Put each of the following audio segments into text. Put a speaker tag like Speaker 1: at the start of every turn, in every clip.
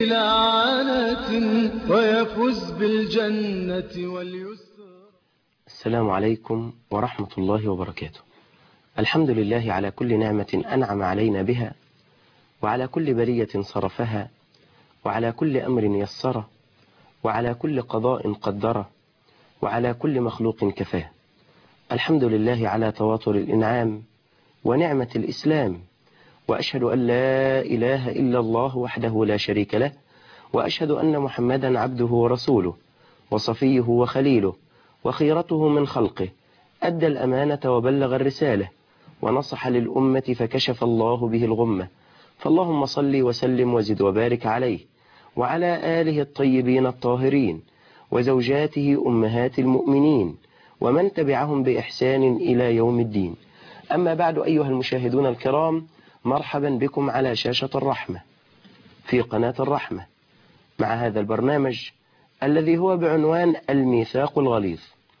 Speaker 1: لعنة ويفوز بالجنة واليسر
Speaker 2: السلام عليكم ورحمة الله وبركاته الحمد لله على كل نعمة أنعم علينا بها وعلى كل برية صرفها وعلى كل أمر يسره وعلى كل قضاء قدره وعلى كل مخلوق كفاه الحمد لله على تواتر الإنعام ونعمة الإسلام وأشهد أن لا إله إلا الله وحده لا شريك له وأشهد أن محمدا عبده ورسوله وصفيه وخليله وخيرته من خلقه أدى الأمانة وبلغ الرسالة ونصح للأمة فكشف الله به الغمة فاللهم صل وسلم وزد وبارك عليه وعلى آله الطيبين الطاهرين وزوجاته أمهات المؤمنين ومن تبعهم بإحسان إلى يوم الدين أما بعد أيها المشاهدون الكرام مرحبا بكم على شاشة الرحمة في قناة الرحمة مع هذا البرنامج الذي هو بعنوان الميثاق الغليظ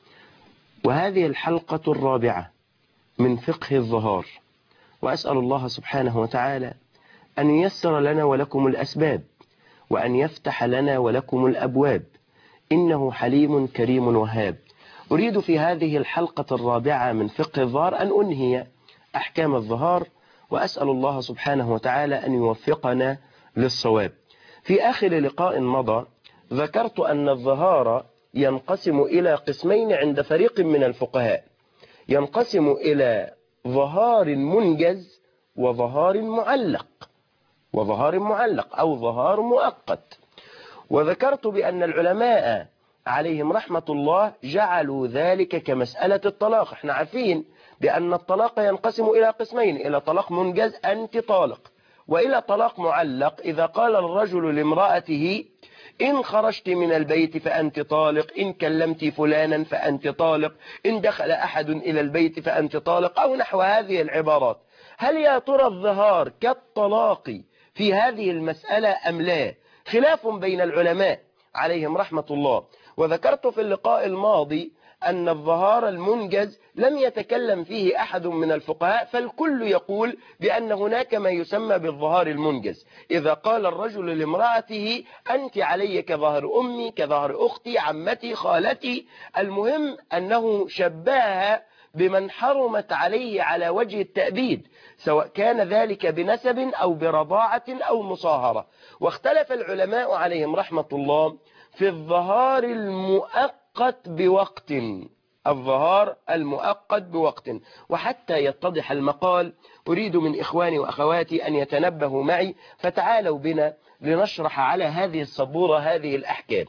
Speaker 2: وهذه الحلقة الرابعة من فقه الظهار وأسأل الله سبحانه وتعالى أن ييسر لنا ولكم الأسباب وأن يفتح لنا ولكم الأبواب إنه حليم كريم وهاب أريد في هذه الحلقة الرابعة من فقه الظهار أن أنهي أحكام الظهار وأسأل الله سبحانه وتعالى أن يوفقنا للصواب في آخر لقاء مضى ذكرت أن الظهار ينقسم إلى قسمين عند فريق من الفقهاء ينقسم إلى ظهار منجز وظهار معلق وظهار معلق أو ظهار مؤقت وذكرت بأن العلماء عليهم رحمة الله جعلوا ذلك كمسألة الطلاق احنا عارفين بأن الطلاق ينقسم إلى قسمين إلى طلاق منجز أنت طالق وإلى طلاق معلق إذا قال الرجل لامرأته إن خرجت من البيت فأنت طالق إن كلمت فلانا فأنت طالق إن دخل أحد إلى البيت فأنت طالق أو نحو هذه العبارات هل يا ترى الظهار كالطلاق في هذه المسألة أم لا خلاف بين العلماء عليهم رحمة الله وذكرت في اللقاء الماضي أن الظهار المنجز لم يتكلم فيه أحد من الفقهاء فالكل يقول بأن هناك ما يسمى بالظهار المنجز إذا قال الرجل لامرأته أنت علي كظهر أمي كظهر أختي عمتي خالتي المهم أنه شبهها بمن حرمت عليه على وجه التأبيد سواء كان ذلك بنسب أو برضاعة أو مصاهرة واختلف العلماء عليهم رحمة الله في الظهار المؤقت بوقت الظهار المؤقت بوقت وحتى يتضح المقال أريد من إخواني وأخواتي أن يتنبهوا معي فتعالوا بنا لنشرح على هذه السبورة هذه الأحكام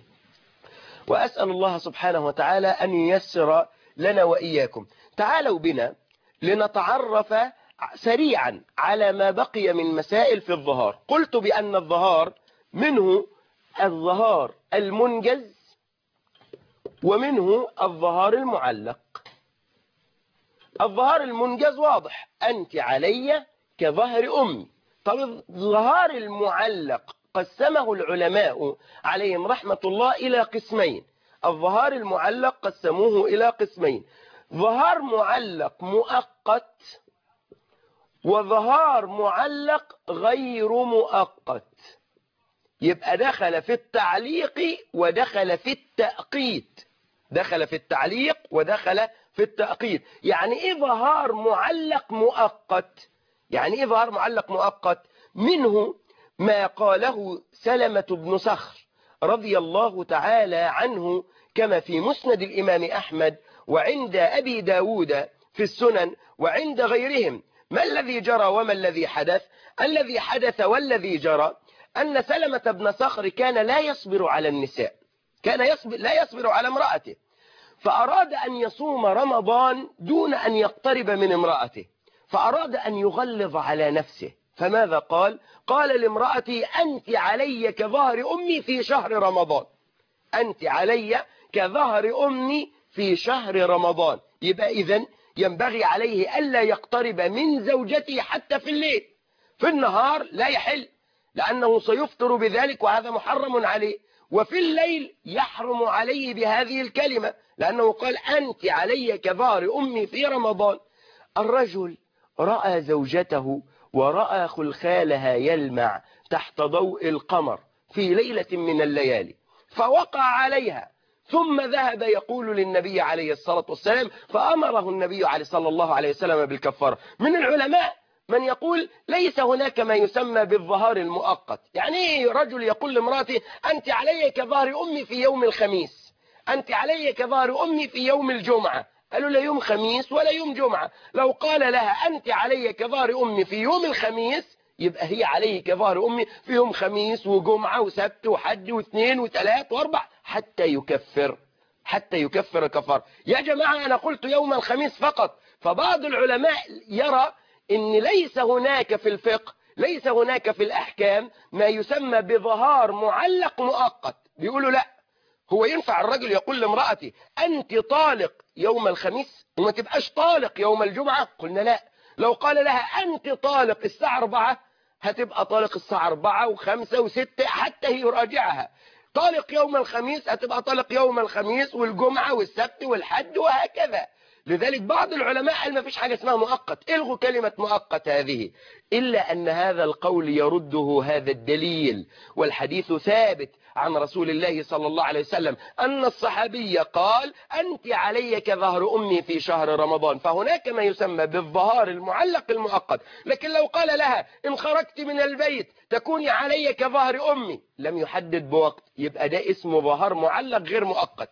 Speaker 2: وأسأل الله سبحانه وتعالى أن ييسر لنا وإياكم تعالوا بنا لنتعرف سريعا على ما بقي من مسائل في الظهار قلت بأن الظهار منه الظهار المنجز ومنه الظهار المعلق الظهار المنجز واضح أنت علي كظهر أمي طب الظهار المعلق قسمه العلماء عليهم رحمة الله إلى قسمين الظهار المعلق قسموه إلى قسمين ظهار معلق مؤقت وظهار معلق غير مؤقت يبقى دخل في التعليق ودخل في التأقيت دخل في التعليق ودخل في التأقيت يعني ايه ظهار معلق مؤقت يعني ايه ظهار معلق مؤقت منه ما قاله سلمة بن صخر رضي الله تعالى عنه كما في مسند الإمام أحمد وعند أبي داود في السنن وعند غيرهم ما الذي جرى وما الذي حدث الذي حدث والذي جرى أن سلمة بن صخر كان لا يصبر على النساء كان يصبر لا يصبر على امرأته فأراد أن يصوم رمضان دون أن يقترب من امرأته فأراد أن يغلظ على نفسه فماذا قال قال لامرأتي أنت علي كظهر أمي في شهر رمضان أنت علي كظهر أمي في شهر رمضان يبقى إذن ينبغي عليه ألا يقترب من زوجته حتى في الليل في النهار لا يحل لأنه سيفطر بذلك وهذا محرم عليه وفي الليل يحرم عليه بهذه الكلمة لأنه قال أنت علي كظهر أمي في رمضان الرجل رأى زوجته ورأى خلخالها يلمع تحت ضوء القمر في ليلة من الليالي فوقع عليها ثم ذهب يقول للنبي عليه الصلاة والسلام فأمره النبي عليه صلى الله عليه وسلم بالكفارة من العلماء من يقول ليس هناك ما يسمى بالظهار المؤقت يعني إيه رجل يقول لامرأته أنت علي كظهر أمي في يوم الخميس أنت علي كظهر أمي في يوم الجمعة قالوا لا يوم خميس ولا يوم جمعة لو قال لها أنت علي كظهر أمي في يوم الخميس يبقى هي عليه كظهر أمي في يوم خميس وجمعة وسبت وحد واثنين وثلاث واربع حتى يكفر حتى يكفر كفار يا جماعة أنا قلت يوم الخميس فقط فبعض العلماء يرى ان ليس هناك في الفقه ليس هناك في الأحكام ما يسمى بظهار معلق مؤقت بيقولوا لا هو ينفع الرجل يقول لامرأتي أنت طالق يوم الخميس وما تبقاش طالق يوم الجمعة قلنا لا لو قال لها أنت طالق الساعة 4 هتبقى طالق الساعة 4 و5 و6 حتى يراجعها طالق يوم الخميس هتبقى طالق يوم الخميس والجمعة والسبت والحد وهكذا لذلك بعض العلماء قال ما فيش حاجة اسمها مؤقت الغوا كلمة مؤقت هذه إلا أن هذا القول يرده هذا الدليل والحديث ثابت عن رسول الله صلى الله عليه وسلم أن الصحابي قال أنت علي كظهر أمي في شهر رمضان فهناك ما يسمى بالظهار المعلق المؤقت لكن لو قال لها إن خرجت من البيت تكوني علي كظهر أمي لم يحدد بوقت يبقى ده اسمه ظهار معلق غير مؤقت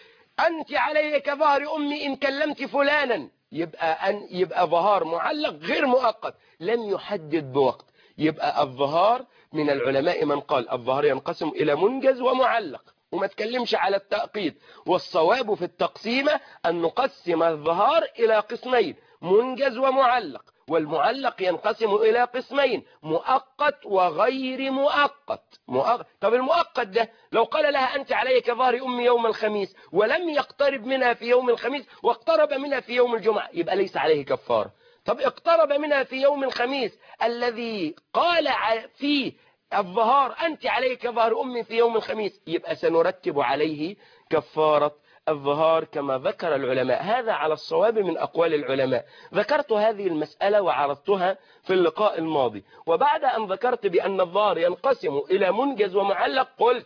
Speaker 2: أنت علي كظهر أمي إن كلمت فلانا يبقى أن يبقى ظهار معلق غير مؤقت لم يحدد بوقت يبقى الظهار من العلماء من قال الظهار ينقسم إلى منجز ومعلق وما تكلمش على التأقيد والصواب في التقسيمة أن نقسم الظهار إلى قسمين منجز ومعلق والمعلق ينقسم إلى قسمين مؤقت وغير مؤقت مؤقت طب المؤقت ده لو قال لها أنت علي كظهر أمي يوم الخميس ولم يقترب منها في يوم الخميس واقترب منها في يوم الجمعة يبقى ليس عليه كفارة طب اقترب منها في يوم الخميس الذي قال فيه الظهار أنت علي كظهر أمي في يوم الخميس يبقى سنرتب عليه كفارة الظهار كما ذكر العلماء هذا على الصواب من أقوال العلماء ذكرت هذه المسألة وعرضتها في اللقاء الماضي وبعد أن ذكرت بأن الظهار ينقسم إلى منجز ومعلق قلت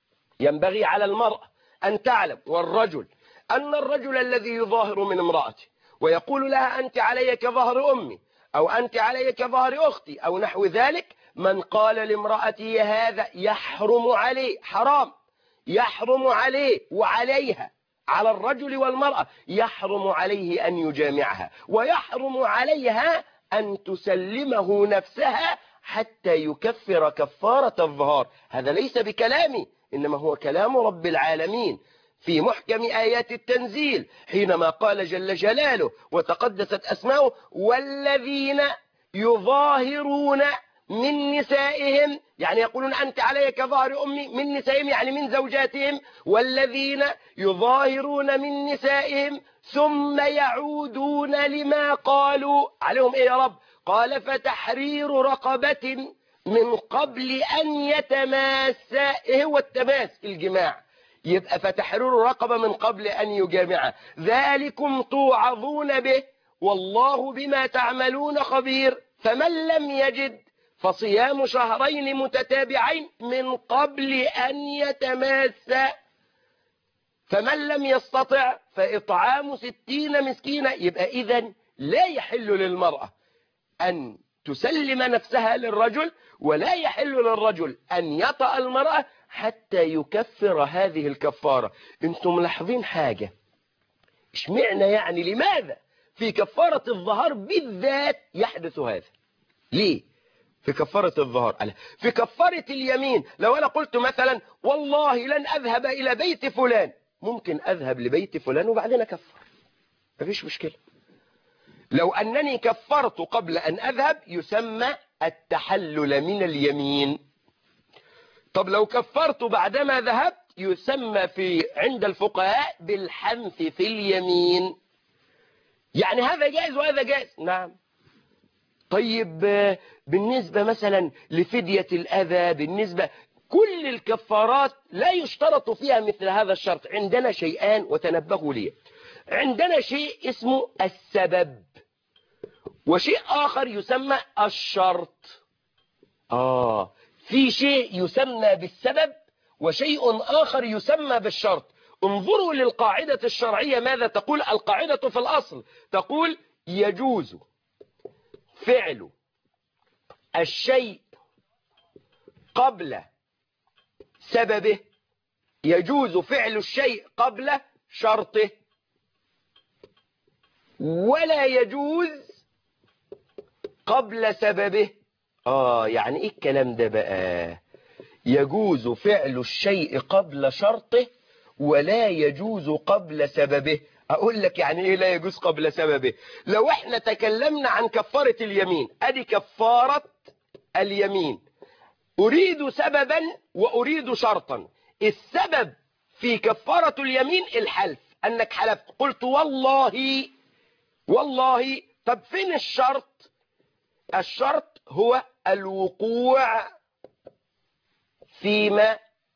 Speaker 2: ينبغي على المرأة أن تعلم والرجل أن الرجل الذي يظاهر من امرأته ويقول لها أنت علي كظهر أمي أو أنت علي كظهر أختي أو نحو ذلك من قال لامرأتي هذا يحرم عليه حرام يحرم عليه وعليها على الرجل والمرأة يحرم عليه أن يجامعها ويحرم عليها أن تسلمه نفسها حتى يكفر كفارة الظهار هذا ليس بكلامي إنما هو كلام رب العالمين في محكم آيات التنزيل حينما قال جل جلاله وتقدست أسماؤه والذين يظاهرون من نسائهم يعني يقولون أنت علي كظهر أمي من نسائهم يعني من زوجاتهم والذين يظاهرون من نسائهم ثم يعودون لما قالوا عليهم إيه يا رب قال فتحرير رقبة من قبل أن يتماسا إيه هو التماس الجماع يبقى فتحرير رقبة من قبل أن يجامع ذلكم توعظون به والله بما تعملون خبير فمن لم يجد فصيام شهرين متتابعين من قبل أن يتماسا فمن لم يستطع فإطعام ستين مسكينة يبقى إذن لا يحل للمرأة أن تسلم نفسها للرجل ولا يحل للرجل أن يطأ المرأة حتى يكفر هذه الكفارة انتم ملاحظين حاجة اشمعنا يعني لماذا في كفارة الظهر بالذات يحدث هذا ليه في كفارة الظهر ألا في كفارة اليمين لو أنا قلت مثلا والله لن أذهب إلى بيت فلان ممكن أذهب لبيت فلان وبعدين أكفر مفيش مشكلة لو أنني كفرت قبل أن أذهب يسمى التحلل من اليمين طب لو كفرت بعدما ذهبت يسمى في عند الفقهاء بالحنث في اليمين يعني هذا جائز وهذا جائز نعم طيب بالنسبة مثلا لفدية الأذى بالنسبة كل الكفارات لا يشترط فيها مثل هذا الشرط عندنا شيئان وتنبهوا لي عندنا شيء اسمه السبب وشيء آخر يسمى الشرط آه في شيء يسمى بالسبب وشيء آخر يسمى بالشرط انظروا للقاعدة الشرعية ماذا تقول القاعدة في الأصل تقول يجوز فعل الشيء قبل سببه يجوز فعل الشيء قبل شرطه ولا يجوز قبل سببه آه يعني إيه الكلام ده بقى يجوز فعل الشيء قبل شرطه ولا يجوز قبل سببه أقول لك يعني إيه لا يجوز قبل سببه لو إحنا تكلمنا عن كفارة اليمين أدي كفارة اليمين أريد سببا وأريد شرطا السبب في كفارة اليمين الحلف أنك حلفت قلت والله والله طب فين الشرط الشرط هو الوقوع فيما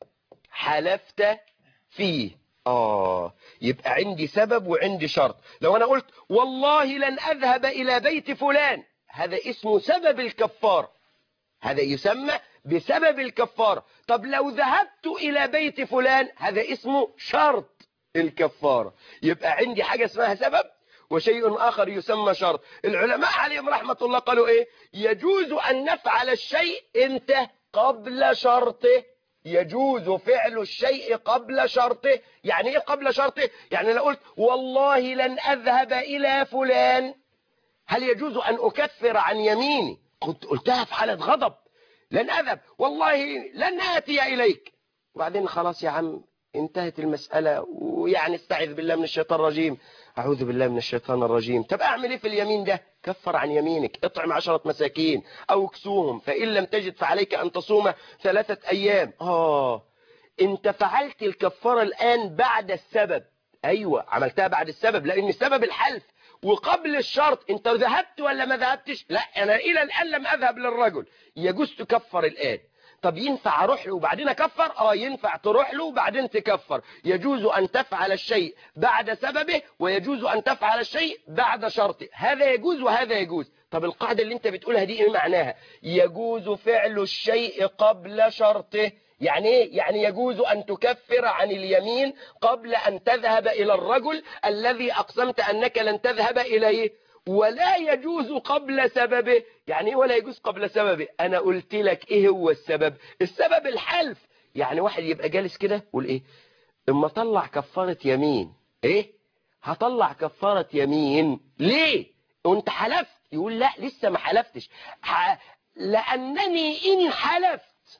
Speaker 2: حلفت فيه آه يبقى عندي سبب وعندي شرط لو أنا قلت والله لن أذهب إلى بيت فلان هذا اسمه سبب الكفارة هذا يسمى بسبب الكفارة طب لو ذهبت إلى بيت فلان هذا اسمه شرط الكفارة يبقى عندي حاجة اسمها سبب وشيء آخر يسمى شرط العلماء عليهم رحمة الله قالوا إيه يجوز أن نفعل الشيء انت قبل شرطه يجوز فعل الشيء قبل شرطه يعني ايه قبل شرطه يعني لو قلت والله لن اذهب الى فلان هل يجوز ان اكفر عن يميني كنت قلتها في حالة غضب لن اذهب والله لن اتي اليك وبعدين خلاص يا عم انتهت المسألة ويعني استعذ بالله من الشيطان الرجيم أعوذ بالله من الشيطان الرجيم طب أعمل إيه في اليمين ده كفر عن يمينك اطعم عشرة مساكين أو اكسوهم فإن لم تجد فعليك أن تصوم ثلاثة أيام آه انت فعلت الكفارة الآن بعد السبب أيوة عملتها بعد السبب لأن السبب الحلف وقبل الشرط انت ذهبت ولا ما ذهبتش لا أنا إلى الآن لم أذهب للرجل يجوز تكفر الآن طب ينفع اروح له وبعدين اكفر اه ينفع تروح له وبعدين تكفر يجوز ان تفعل الشيء بعد سببه ويجوز ان تفعل الشيء بعد شرطه هذا يجوز وهذا يجوز طب القاعدة اللي انت بتقولها دي ايه معناها يجوز فعل الشيء قبل شرطه يعني ايه يعني يجوز ان تكفر عن اليمين قبل ان تذهب الى الرجل الذي اقسمت انك لن تذهب اليه ولا يجوز قبل سببه يعني ايه ولا يجوز قبل سببه انا قلت لك ايه هو السبب السبب الحلف يعني واحد يبقى جالس كده يقول ايه اما طلع كفارة يمين ايه هطلع كفارة يمين ليه وانت حلفت يقول لا لسه ما حلفتش ح... لانني ان حلفت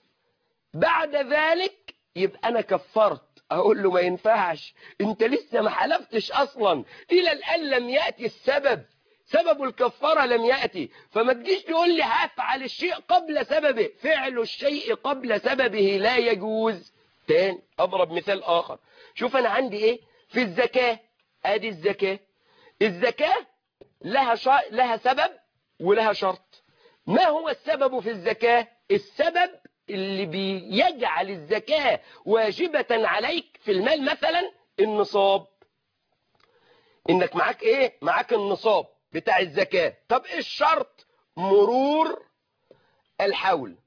Speaker 2: بعد ذلك يبقى انا كفرت اقول له ما ينفعش انت لسه ما حلفتش اصلا الى الان لم يأتي السبب سبب الكفارة لم يأتي فما تجيش تقول لي هفعل الشيء قبل سببه فعل الشيء قبل سببه لا يجوز تاني أضرب مثال آخر شوف أنا عندي إيه في الزكاة أدي الزكاة الزكاة لها, شا... لها سبب ولها شرط ما هو السبب في الزكاة السبب اللي بيجعل الزكاة واجبة عليك في المال مثلا النصاب انك معاك ايه معاك النصاب بتاع الزكاة طب ايه الشرط مرور الحول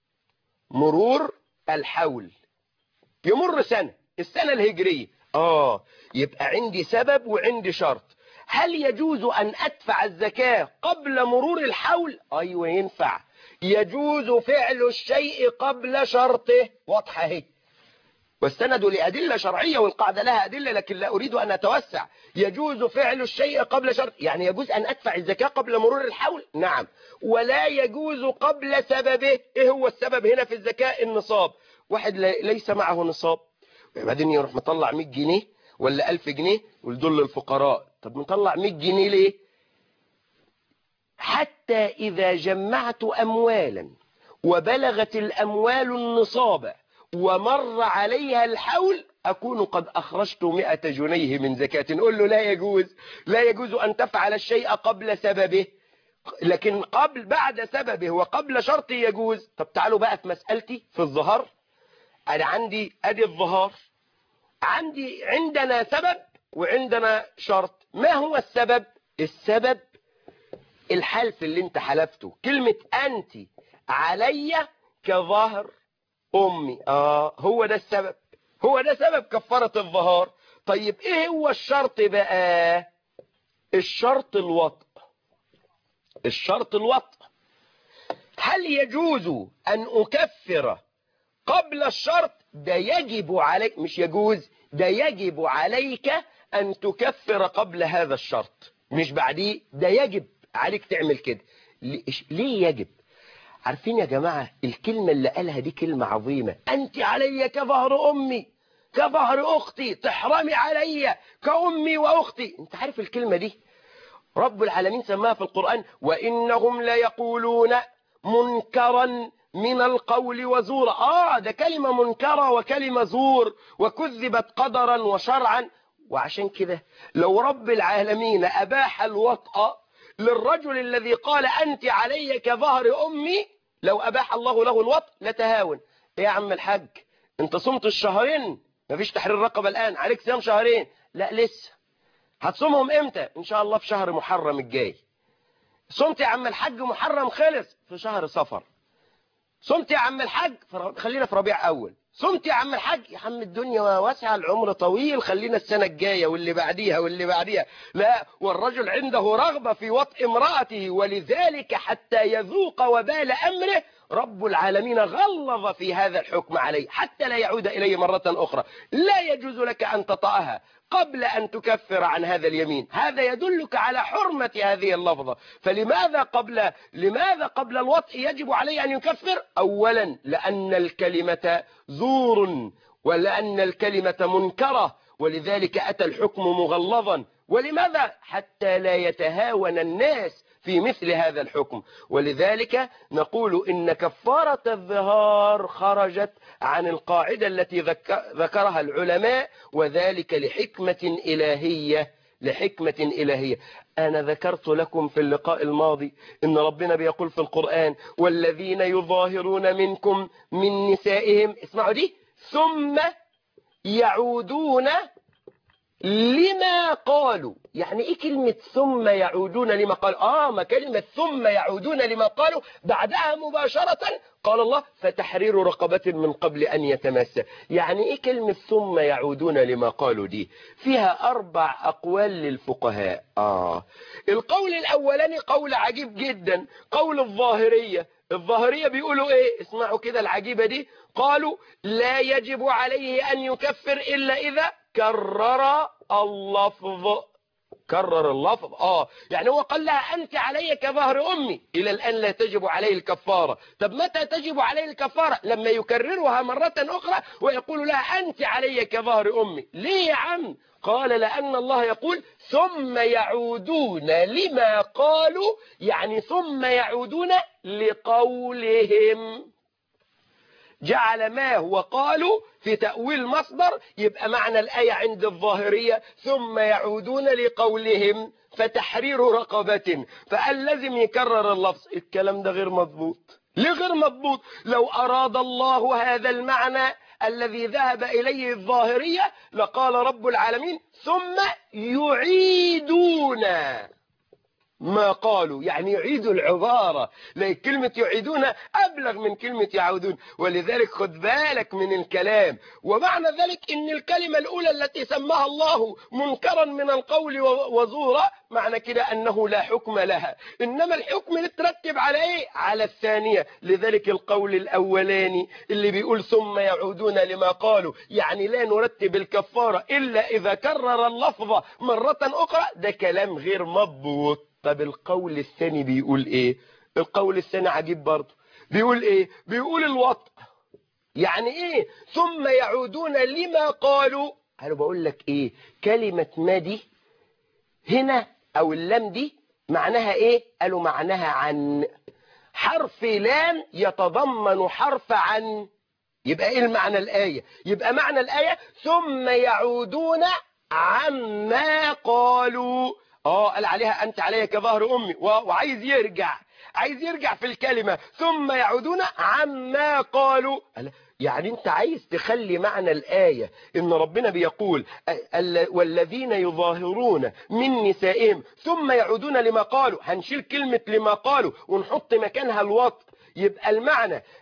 Speaker 2: مرور الحول يمر سنة السنة الهجرية اه يبقى عندي سبب وعندي شرط هل يجوز ان ادفع الزكاة قبل مرور الحول ايوه ينفع يجوز فعل الشيء قبل شرطه واضحة اهي واستند لأدلة شرعية والقاعدة لها أدلة لكن لا أريد أن أتوسع يجوز فعل الشيء قبل شرط يعني يجوز أن أدفع الزكاة قبل مرور الحول نعم ولا يجوز قبل سببه إيه هو السبب هنا في الزكاة النصاب واحد ليس معه نصاب بعدين يروح مطلع 100 جنيه ولا 1000 جنيه ولدول للفقراء طب مطلع 100 جنيه ليه حتى إذا جمعت أموالا وبلغت الأموال النصاب ومر عليها الحول أكون قد أخرجت مئة جنيه من زكاة نقول له لا يجوز لا يجوز أن تفعل الشيء قبل سببه لكن قبل بعد سببه وقبل شرطه يجوز طب تعالوا بقى في مسألتي في الظهر أنا عندي أدي الظهر عندي عندنا سبب وعندنا شرط ما هو السبب السبب الحلف اللي انت حلفته كلمة أنت علي كظهر أمي آه هو ده السبب هو ده سبب كفارة الظهار طيب ايه هو الشرط بقى الشرط الوطء الشرط الوطء هل يجوز أن أكفر قبل الشرط ده يجب عليك مش يجوز ده يجب عليك أن تكفر قبل هذا الشرط مش بعديه ده يجب عليك تعمل كده ليه يجب عارفين يا جماعة الكلمة اللي قالها دي كلمة عظيمة أنت علي كظهر أمي كظهر أختي تحرمي علي كأمي وأختي أنت عارف الكلمة دي رب العالمين سماها في القرآن وإنهم ليقولون منكرا من القول وزورا آه ده كلمة منكرة وكلمة زور وكذبت قدرا وشرعا وعشان كده لو رب العالمين أباح الوطأ للرجل الذي قال أنت علي كظهر أمي لو أباح الله له الوطء لتهاون إيه يا عم الحاج انت صمت الشهرين مفيش تحرير رقبة الآن عليك صيام شهرين لا لسه هتصومهم امتى ان شاء الله في شهر محرم الجاي صمت يا عم الحاج محرم خلص في شهر صفر صمت يا عم الحاج خلينا في ربيع اول صمت يا عم الحاج يا عم الدنيا واسعة العمر طويل خلينا السنة الجاية واللي بعديها واللي بعديها لا والرجل عنده رغبة في وطء امرأته ولذلك حتى يذوق وبال أمره رب العالمين غلظ في هذا الحكم عليه حتى لا يعود إليه مرة أخرى لا يجوز لك أن تطأها قبل أن تكفر عن هذا اليمين هذا يدلك على حرمة هذه اللفظة فلماذا قبل لماذا قبل الوطء يجب عليه أن يكفر أولا لأن الكلمة زور ولأن الكلمة منكرة ولذلك أتى الحكم مغلظا ولماذا حتى لا يتهاون الناس في مثل هذا الحكم ولذلك نقول إن كفارة الظهار خرجت عن القاعدة التي ذكرها العلماء وذلك لحكمة إلهية لحكمة إلهية أنا ذكرت لكم في اللقاء الماضي إن ربنا بيقول في القرآن والذين يظاهرون منكم من نسائهم اسمعوا دي ثم يعودون لما قالوا يعني ايه كلمة ثم يعودون لما قالوا اه ما كلمة ثم يعودون لما قالوا بعدها مباشرة قال الله فتحرير رقبة من قبل ان يتمسى يعني ايه كلمة ثم يعودون لما قالوا دي فيها اربع اقوال للفقهاء اه القول الاولاني قول عجيب جدا قول الظاهرية الظاهرية بيقولوا ايه اسمعوا كده العجيبة دي قالوا لا يجب عليه ان يكفر الا اذا كرر اللفظ كرر اللفظ اه يعني هو قال لها انت علي كظهر امي الى الان لا تجب عليه الكفاره طب متى تجب عليه الكفاره لما يكررها مره اخرى ويقول لها انت علي كظهر امي ليه يا عم قال لان الله يقول ثم يعودون لما قالوا يعني ثم يعودون لقولهم جعل ما هو قالوا في تأويل مصدر يبقى معنى الآية عند الظاهرية ثم يعودون لقولهم فتحرير رقبة فقال لازم يكرر اللفظ الكلام ده غير مضبوط ليه غير مضبوط لو أراد الله هذا المعنى الذي ذهب إليه الظاهرية لقال رب العالمين ثم يعيدون ما قالوا يعني يعيدوا العبارة لأن كلمة يعيدون أبلغ من كلمة يعودون ولذلك خد بالك من الكلام ومعنى ذلك إن الكلمة الأولى التي سماها الله منكرا من القول وزورا معنى كده أنه لا حكم لها إنما الحكم يترتب على إيه على الثانية لذلك القول الأولاني اللي بيقول ثم يعودون لما قالوا يعني لا نرتب الكفارة إلا إذا كرر اللفظ مرة أخرى ده كلام غير مضبوط طب القول الثاني بيقول ايه القول الثاني عجيب برضه بيقول ايه بيقول الوطء يعني ايه ثم يعودون لما قالوا انا بقول لك ايه كلمة ما دي هنا او اللام دي معناها ايه قالوا معناها عن حرف لام يتضمن حرف عن يبقى ايه المعنى الآية يبقى معنى الآية ثم يعودون عما قالوا اه قال عليها انت علي كظهر امي وعايز يرجع عايز يرجع في الكلمة ثم يعودون عما قالوا يعني انت عايز تخلي معنى الآية ان ربنا بيقول والذين يظاهرون من نسائهم ثم يعودون لما قالوا هنشيل كلمة لما قالوا ونحط مكانها الوطء يبقى المعنى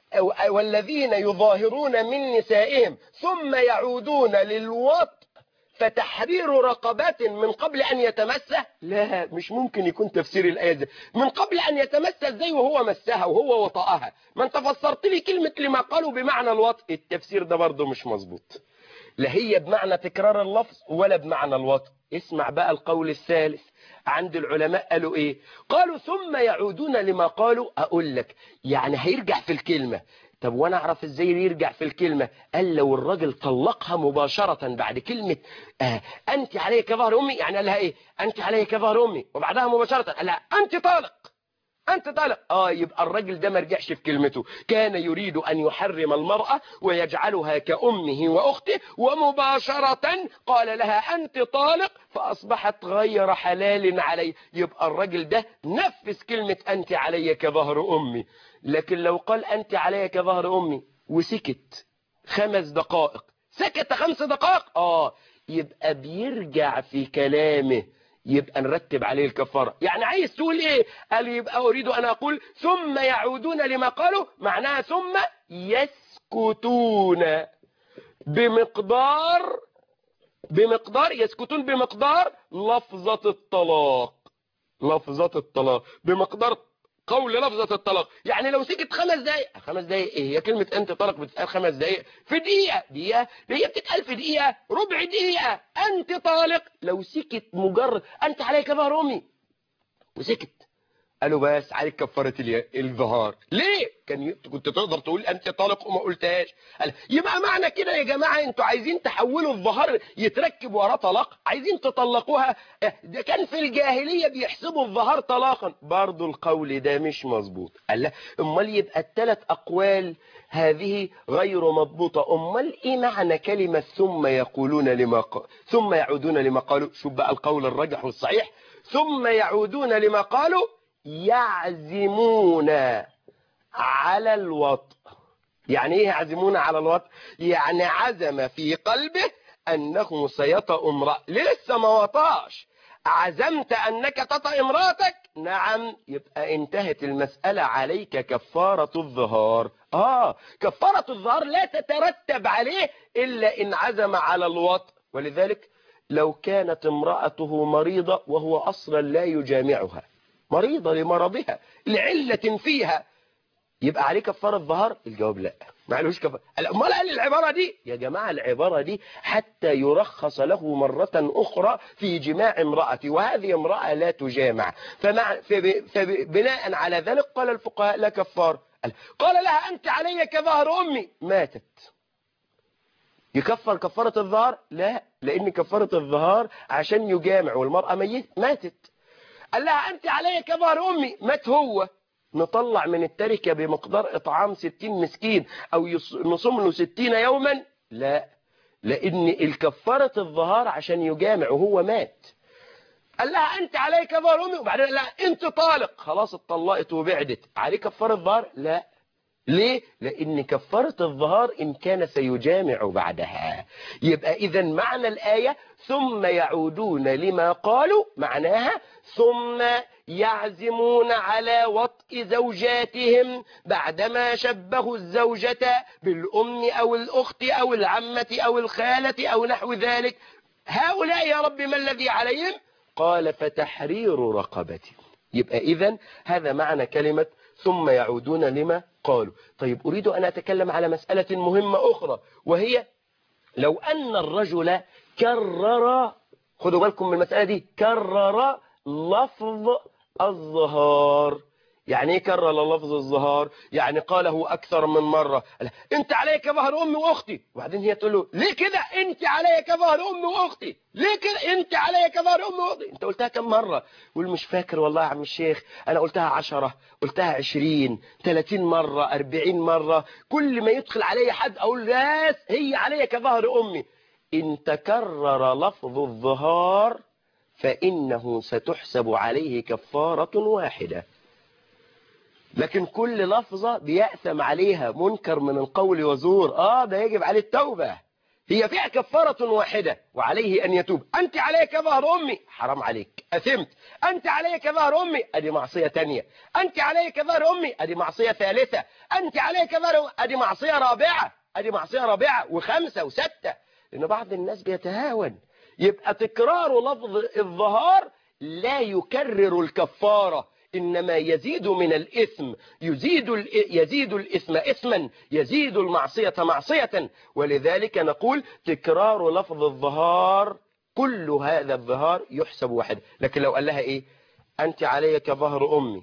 Speaker 3: أو- والذين يظاهرون من نسائهم ثم يعودون للوط فتحرير رقبات من قبل أن يتمسه لا مش ممكن يكون تفسير الآية دي من قبل أن يتمسه ازاي وهو مسها وهو وطأها ما انت فسرت لي كلمة لما قالوا بمعنى الوط التفسير ده برضه مش مظبوط لا هي بمعنى تكرار اللفظ ولا بمعنى الوط اسمع بقى القول الثالث عند العلماء قالوا ايه قالوا ثم يعودون لما قالوا اقول لك يعني هيرجع في الكلمة طب وانا اعرف ازاي يرجع في الكلمة قال لو الراجل طلقها مباشرة بعد كلمة آه انت علي كظهر امي يعني قال لها ايه انت علي كظهر امي وبعدها مباشرة قال لها انت طالق أنت طالق آه يبقى الرجل ده ما رجعش في كلمته كان يريد أن يحرم المرأة ويجعلها كأمه وأخته ومباشرة قال لها أنت طالق فأصبحت غير حلال علي يبقى الرجل ده نفذ كلمة أنت علي كظهر أمي لكن لو قال أنت علي كظهر أمي وسكت خمس دقائق سكت خمس دقائق آه يبقى بيرجع في كلامه يبقى نرتب عليه الكفارة يعني عايز تقول ايه قال يبقى اريد ان اقول ثم يعودون لما قالوا معناها ثم يسكتون بمقدار بمقدار يسكتون بمقدار لفظة الطلاق لفظة الطلاق بمقدار قول لفظة الطلاق يعني لو سكت خمس دقايق خمس دقايق ايه هي كلمة انت طلق بتتقال خمس دقايق في دقيقة دقيقة هي بتتقال في دقيقة ربع دقيقة انت طالق لو سكت مجرد انت عليك ظهر امي وسكت قالوا بس عليك كفارة الي- الظهار ليه كان ي- كنت تقدر تقول انت طالق وما قلتهاش قال يبقى معنى كده يا جماعة انتوا عايزين تحولوا الظهر يتركب وراه طلاق عايزين تطلقوها اه، ده كان في الجاهلية بيحسبوا الظهر طلاقا برضو القول ده مش مظبوط قال لا امال يبقى الثلاث اقوال هذه غير مضبوطة امال ايه معنى كلمة ثم يقولون لما ق... ثم يعودون لما قالوا شوف بقى القول الراجح والصحيح ثم يعودون لما قالوا يعزمون على الوطء يعني ايه يعزمون على الوطء يعني عزم في قلبه انه سيطأ امرأة لسه ما وطاش عزمت انك تطأ امرأتك نعم يبقى انتهت المسألة عليك كفارة الظهار اه كفارة الظهار لا تترتب عليه الا ان عزم على الوطء ولذلك لو كانت امرأته مريضة وهو اصلا لا يجامعها مريضة لمرضها لعلة فيها يبقى عليه كفارة ظهر الجواب لا ما عليهوش كفارة امال قال العبارة دي يا جماعة العبارة دي حتى يرخص له مرة أخرى في جماع امرأته وهذه امرأة لا تجامع فمع فب- فبناء على ذلك قال الفقهاء لا كفار قال- قال لها أنت علي كظهر أمي ماتت يكفر كفارة الظهر لا لأن كفارة الظهر عشان يجامع والمرأة ميت ماتت قال لها أنت علي كظهر أمي مات هو نطلع من التركة بمقدار إطعام ستين مسكين أو يص- نصوم له ستين يوما لا لأن الكفارة الظهار عشان يجامع وهو مات قال لها أنت علي كظهر أمي وبعدين قال لها أنت طالق خلاص اتطلقت وبعدت عليه كفارة ظهر لا ليه؟ لأن كفارة الظهار إن كان سيجامع بعدها يبقى إذا معنى الآية ثم يعودون لما قالوا معناها ثم يعزمون على وطء زوجاتهم بعدما شبهوا الزوجة بالأم أو الأخت أو العمة أو الخالة أو نحو ذلك هؤلاء يا رب ما الذي عليهم قال فتحرير رقبة يبقى إذا هذا معنى كلمة ثم يعودون لما قالوا طيب أريد أن أتكلم على مسألة مهمة أخرى وهي لو أن الرجل كرر خدوا بالكم من المسألة دي كرر لفظ الظهار يعني ايه كرر لفظ الظهار يعني قاله اكثر من مرة قال انت عليك ظهر امي واختي وبعدين هي تقول له ليه كده انت عليك ظهر امي واختي ليه كده انت عليك ظهر امي واختي انت قلتها كم مرة يقول مش فاكر والله يا عم الشيخ انا قلتها عشرة قلتها عشرين تلاتين مرة اربعين مرة كل ما يدخل علي حد اقول لاس هي عليك ظهر امي ان تكرر لفظ الظهار فإنه ستحسب عليه كفارة واحدة لكن كل لفظة بيأثم عليها منكر من القول وزور آه ده يجب عليه التوبة هي فيها كفارة واحدة وعليه أن يتوب أنت عليك ظهر أمي حرام عليك أثمت أنت عليك ظهر أمي أدي معصية تانية أنت عليك ظهر أمي أدي معصية ثالثة أنت عليك ظهر أمي أدي معصية رابعة أدي معصية رابعة وخمسة وستة لأن بعض الناس بيتهاون يبقى تكرار لفظ الظهار لا يكرر الكفارة إنما يزيد من الإثم يزيد, ال- يزيد الإثم إثما يزيد المعصية معصية ولذلك نقول تكرار لفظ الظهار كل هذا الظهار يحسب واحد لكن لو قال لها إيه أنت علي كظهر أمي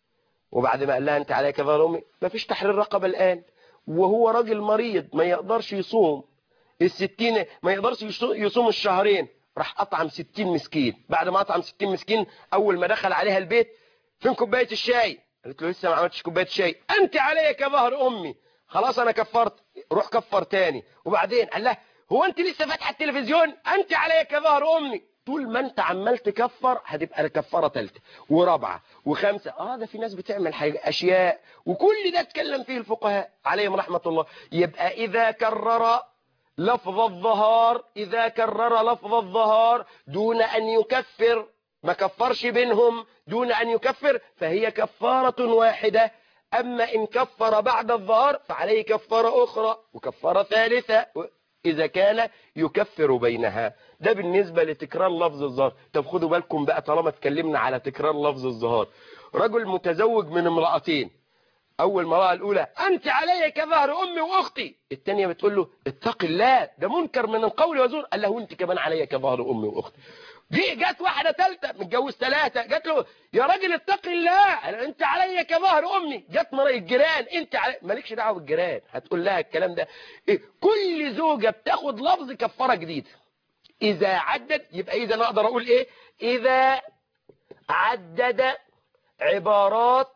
Speaker 3: وبعد ما قال لها أنت علي كظهر أمي ما فيش تحرير رقبة الآن وهو راجل مريض ما يقدرش يصوم الستين ما يقدرش يصو- يصوم الشهرين راح أطعم ستين مسكين بعد ما أطعم ستين مسكين أول ما دخل عليها البيت فين كوباية الشاي قالت له لسه ما عملتش كوباية الشاي أنت علي كظهر أمي خلاص أنا كفرت روح كفر تاني وبعدين قال لها هو أنت لسه فاتحة التلفزيون أنت علي كظهر أمي طول ما أنت عمال تكفر هتبقى الكفارة ثالثة ورابعة وخمسة اه ده في ناس بتعمل حاجة أشياء وكل ده اتكلم فيه الفقهاء عليهم رحمة الله يبقى إذا كرر لفظ الظهار إذا كرر لفظ الظهار دون أن يكفر ما كفرش بينهم دون أن يكفر فهي كفارة واحدة أما إن كفر بعد الظهار فعليه كفارة أخرى وكفارة ثالثة إذا كان يكفر بينها ده بالنسبة لتكرار لفظ الظهار طب خدوا بالكم بقى طالما اتكلمنا على تكرار لفظ الظهار رجل متزوج من امرأتين اول مرأة الاولى انت علي كظهر امي واختي الثانيه بتقول له اتق الله ده منكر من القول وزور قال له انت كمان علي كظهر امي واختي جه جت واحده ثالثه متجوز ثلاثه جت له يا راجل اتق الله قال انت علي كظهر امي جت مرة الجيران انت علي مالكش دعوه بالجيران هتقول لها الكلام ده إيه؟ كل زوجه بتاخد لفظ كفاره جديده اذا عدد يبقى اذا انا اقدر اقول ايه اذا عدد عبارات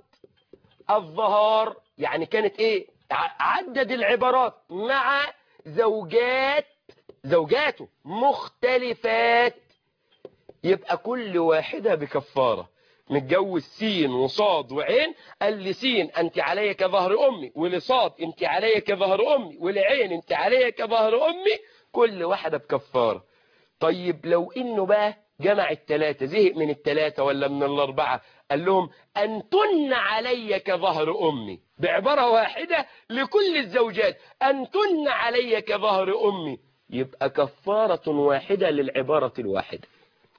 Speaker 3: الظهار يعني كانت ايه ع- عدد العبارات مع زوجات زوجاته مختلفات يبقى كل واحدة بكفارة متجوز سين وصاد وعين قال لي سين انت علي كظهر امي ولصاد انت علي كظهر امي ولعين انت علي كظهر امي كل واحدة بكفارة طيب لو انه بقى جمع التلاتة زهق من التلاتة ولا من الاربعة قال لهم انتن علي كظهر امي بعبارة واحدة لكل الزوجات انتن علي كظهر امي يبقى كفارة واحدة للعبارة الواحدة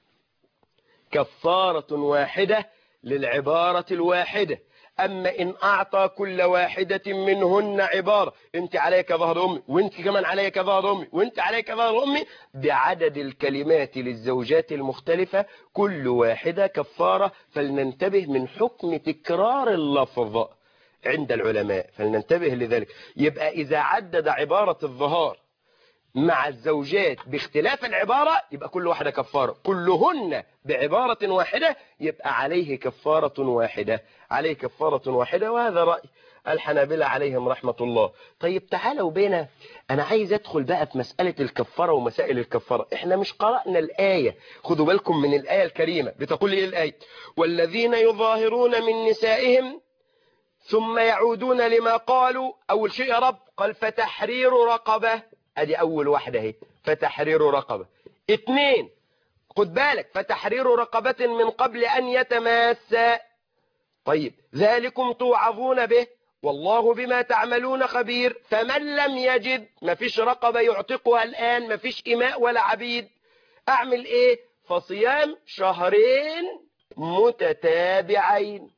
Speaker 3: كفارة واحدة للعبارة الواحدة أما إن أعطى كل واحدة منهن عبارة أنت عليك ظهر أمي وأنت كمان عليك ظهر أمي وأنت عليك ظهر أمي بعدد الكلمات للزوجات المختلفة كل واحدة كفارة فلننتبه من حكم تكرار اللفظ عند العلماء فلننتبه لذلك يبقى إذا عدد عبارة الظهار مع الزوجات باختلاف العبارة يبقى كل واحدة كفارة كلهن بعبارة واحدة يبقى عليه كفارة واحدة عليه كفارة واحدة وهذا رأي الحنابلة عليهم رحمة الله طيب تعالوا بينا أنا عايز أدخل بقى في مسألة الكفارة ومسائل الكفارة إحنا مش قرأنا الآية خدوا بالكم من الآية الكريمة بتقول إيه الآية والذين يظاهرون من نسائهم ثم يعودون لما قالوا أول شيء يا رب قال فتحرير رقبة ادي اول واحدة اهي فتحرير رقبة اتنين خد بالك فتحرير رقبة من قبل ان يتماسا طيب ذلكم توعظون به والله بما تعملون خبير فمن لم يجد مفيش رقبة يعتقها الآن مفيش إماء ولا عبيد أعمل إيه فصيام شهرين متتابعين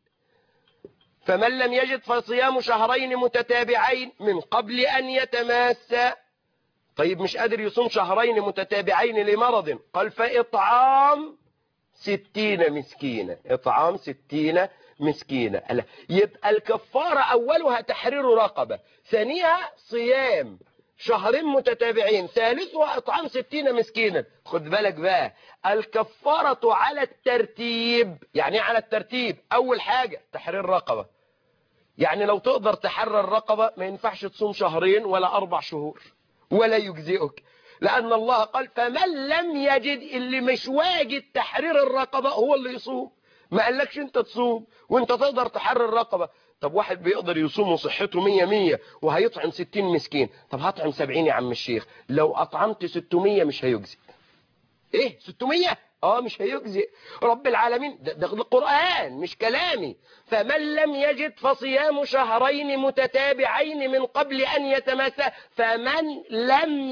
Speaker 3: فمن لم يجد فصيام شهرين متتابعين من قبل أن يتماسا طيب مش قادر يصوم شهرين متتابعين لمرض قال فإطعام ستين مسكينة إطعام ستين مسكينة قال يبقى الكفارة أولها تحرير رقبة ثانيها صيام شهرين متتابعين ثالثها إطعام ستين مسكينا خد بالك بقى الكفارة على الترتيب يعني إيه على الترتيب أول حاجة تحرير رقبة يعني لو تقدر تحرر رقبة ما ينفعش تصوم شهرين ولا أربع شهور ولا يجزئك لأن الله قال فمن لم يجد اللي مش واجد تحرير الرقبة هو اللي يصوم ما قالكش انت تصوم وانت تقدر تحرر الرقبة طب واحد بيقدر يصوم وصحته مية مية وهيطعم ستين مسكين طب هطعم سبعين يا عم الشيخ لو أطعمت ستمية مش هيجزي ايه 600 اه مش هيجزئ رب العالمين ده, ده القرآن مش كلامي فمن لم يجد فصيام شهرين متتابعين من قبل أن يتماسى فمن لم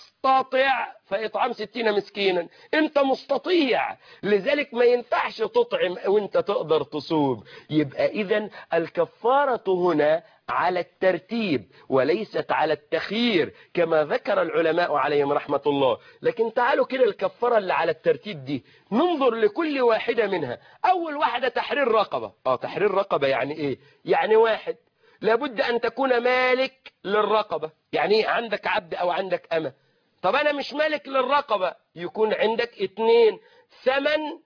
Speaker 3: يستطع فإطعام ستين مسكينا انت مستطيع لذلك ما ينفعش تطعم وانت تقدر تصوم يبقى اذا الكفارة هنا على الترتيب وليست على التخيير كما ذكر العلماء عليهم رحمة الله لكن تعالوا كده الكفارة اللي على الترتيب دي ننظر لكل واحدة منها أول واحدة تحرير رقبة آه تحرير رقبة يعني إيه يعني واحد لابد أن تكون مالك للرقبة يعني إيه عندك عبد أو عندك أمة طب أنا مش مالك للرقبة يكون عندك اتنين ثمن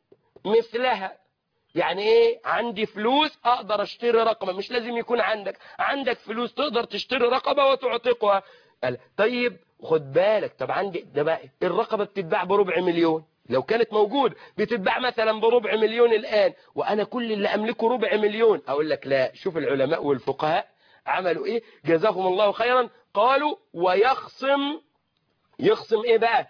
Speaker 3: مثلها يعني ايه عندي فلوس اقدر اشتري رقبة مش لازم يكون عندك عندك فلوس تقدر تشتري رقبة وتعتقها قال طيب خد بالك طب عندي ده بقى الرقبة بتتباع بربع مليون لو كانت موجود بتتباع مثلا بربع مليون الآن وأنا كل اللي أملكه ربع مليون أقول لك لا شوف العلماء والفقهاء عملوا إيه جزاهم الله خيرا قالوا ويخصم يخصم إيه بقى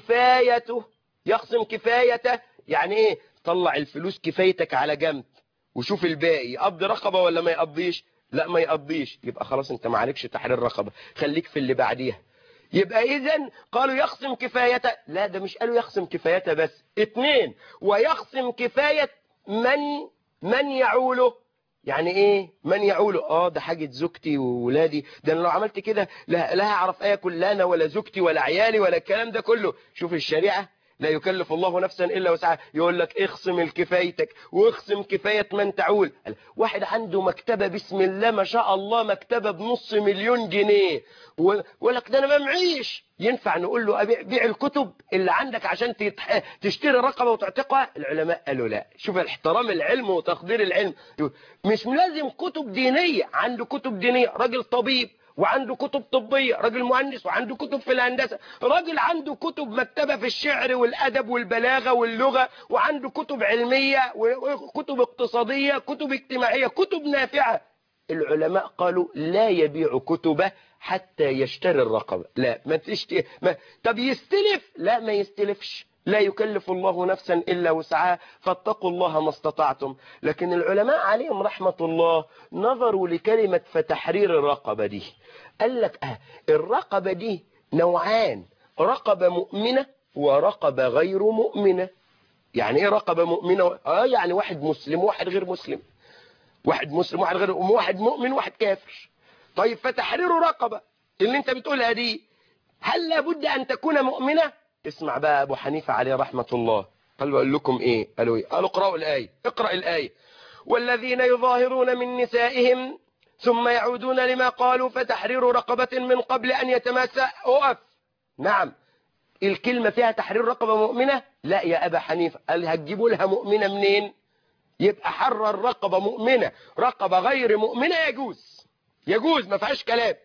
Speaker 3: كفايته يخصم كفايته يعني إيه طلع الفلوس كفايتك على جنب وشوف الباقي يقضي رقبة ولا ما يقضيش لا ما يقضيش يبقى خلاص انت ما عليكش تحرير رقبة خليك في اللي بعديها يبقى اذا قالوا يخصم كفايته لا ده مش قالوا يخصم كفايته بس اتنين ويخصم كفاية من من يعوله يعني ايه من يعوله اه ده حاجة زوجتي وولادي ده انا لو عملت كده لا, لا هعرف اكل لا انا ولا زوجتي ولا عيالي ولا الكلام ده كله شوف الشريعة لا يكلف الله نفسا إلا وسعها يقول لك اخصم الكفايتك واخصم كفاية من تعول واحد عنده مكتبة بسم الله ما شاء الله مكتبة بنص مليون جنيه ويقول لك ده أنا ما معيش ينفع نقول له أبيع بيع الكتب اللي عندك عشان تتح... تشتري رقبة وتعتقها العلماء قالوا لا شوف احترام العلم وتقدير العلم مش لازم كتب دينية عنده كتب دينية راجل طبيب وعنده كتب طبية راجل مهندس وعنده كتب في الهندسة راجل عنده كتب مكتبة في الشعر والأدب والبلاغة واللغة وعنده كتب علمية وكتب اقتصادية كتب اجتماعية كتب نافعة العلماء قالوا لا يبيع كتبه حتى يشتري الرقبة لا ما تشتري ما طب يستلف لا ما يستلفش لا يكلف الله نفسا إلا وسعها فاتقوا الله ما استطعتم لكن العلماء عليهم رحمة الله نظروا لكلمة فتحرير الرقبة دي قال لك اه الرقبة دي نوعان رقبة مؤمنة ورقبة غير مؤمنة يعني ايه رقبة مؤمنة اه يعني واحد مسلم وواحد غير مسلم واحد مسلم وواحد غير واحد مؤمن وواحد كافر طيب فتحرير رقبة اللي انت بتقولها دي هل لابد ان تكون مؤمنة اسمع بقى ابو حنيفة عليه رحمة الله قال بقول لكم ايه قالوا ايه قالوا اقرأوا الآية اقرأ الآية والذين يظاهرون من نسائهم ثم يعودون لما قالوا فتحرير رقبة من قبل أن يتماسى أقف نعم الكلمة فيها تحرير رقبة مؤمنة لا يا أبا حنيفة قال هتجيبوا لها مؤمنة منين يبقى حرر رقبة مؤمنة رقبة غير مؤمنة يجوز يجوز ما فيهاش كلام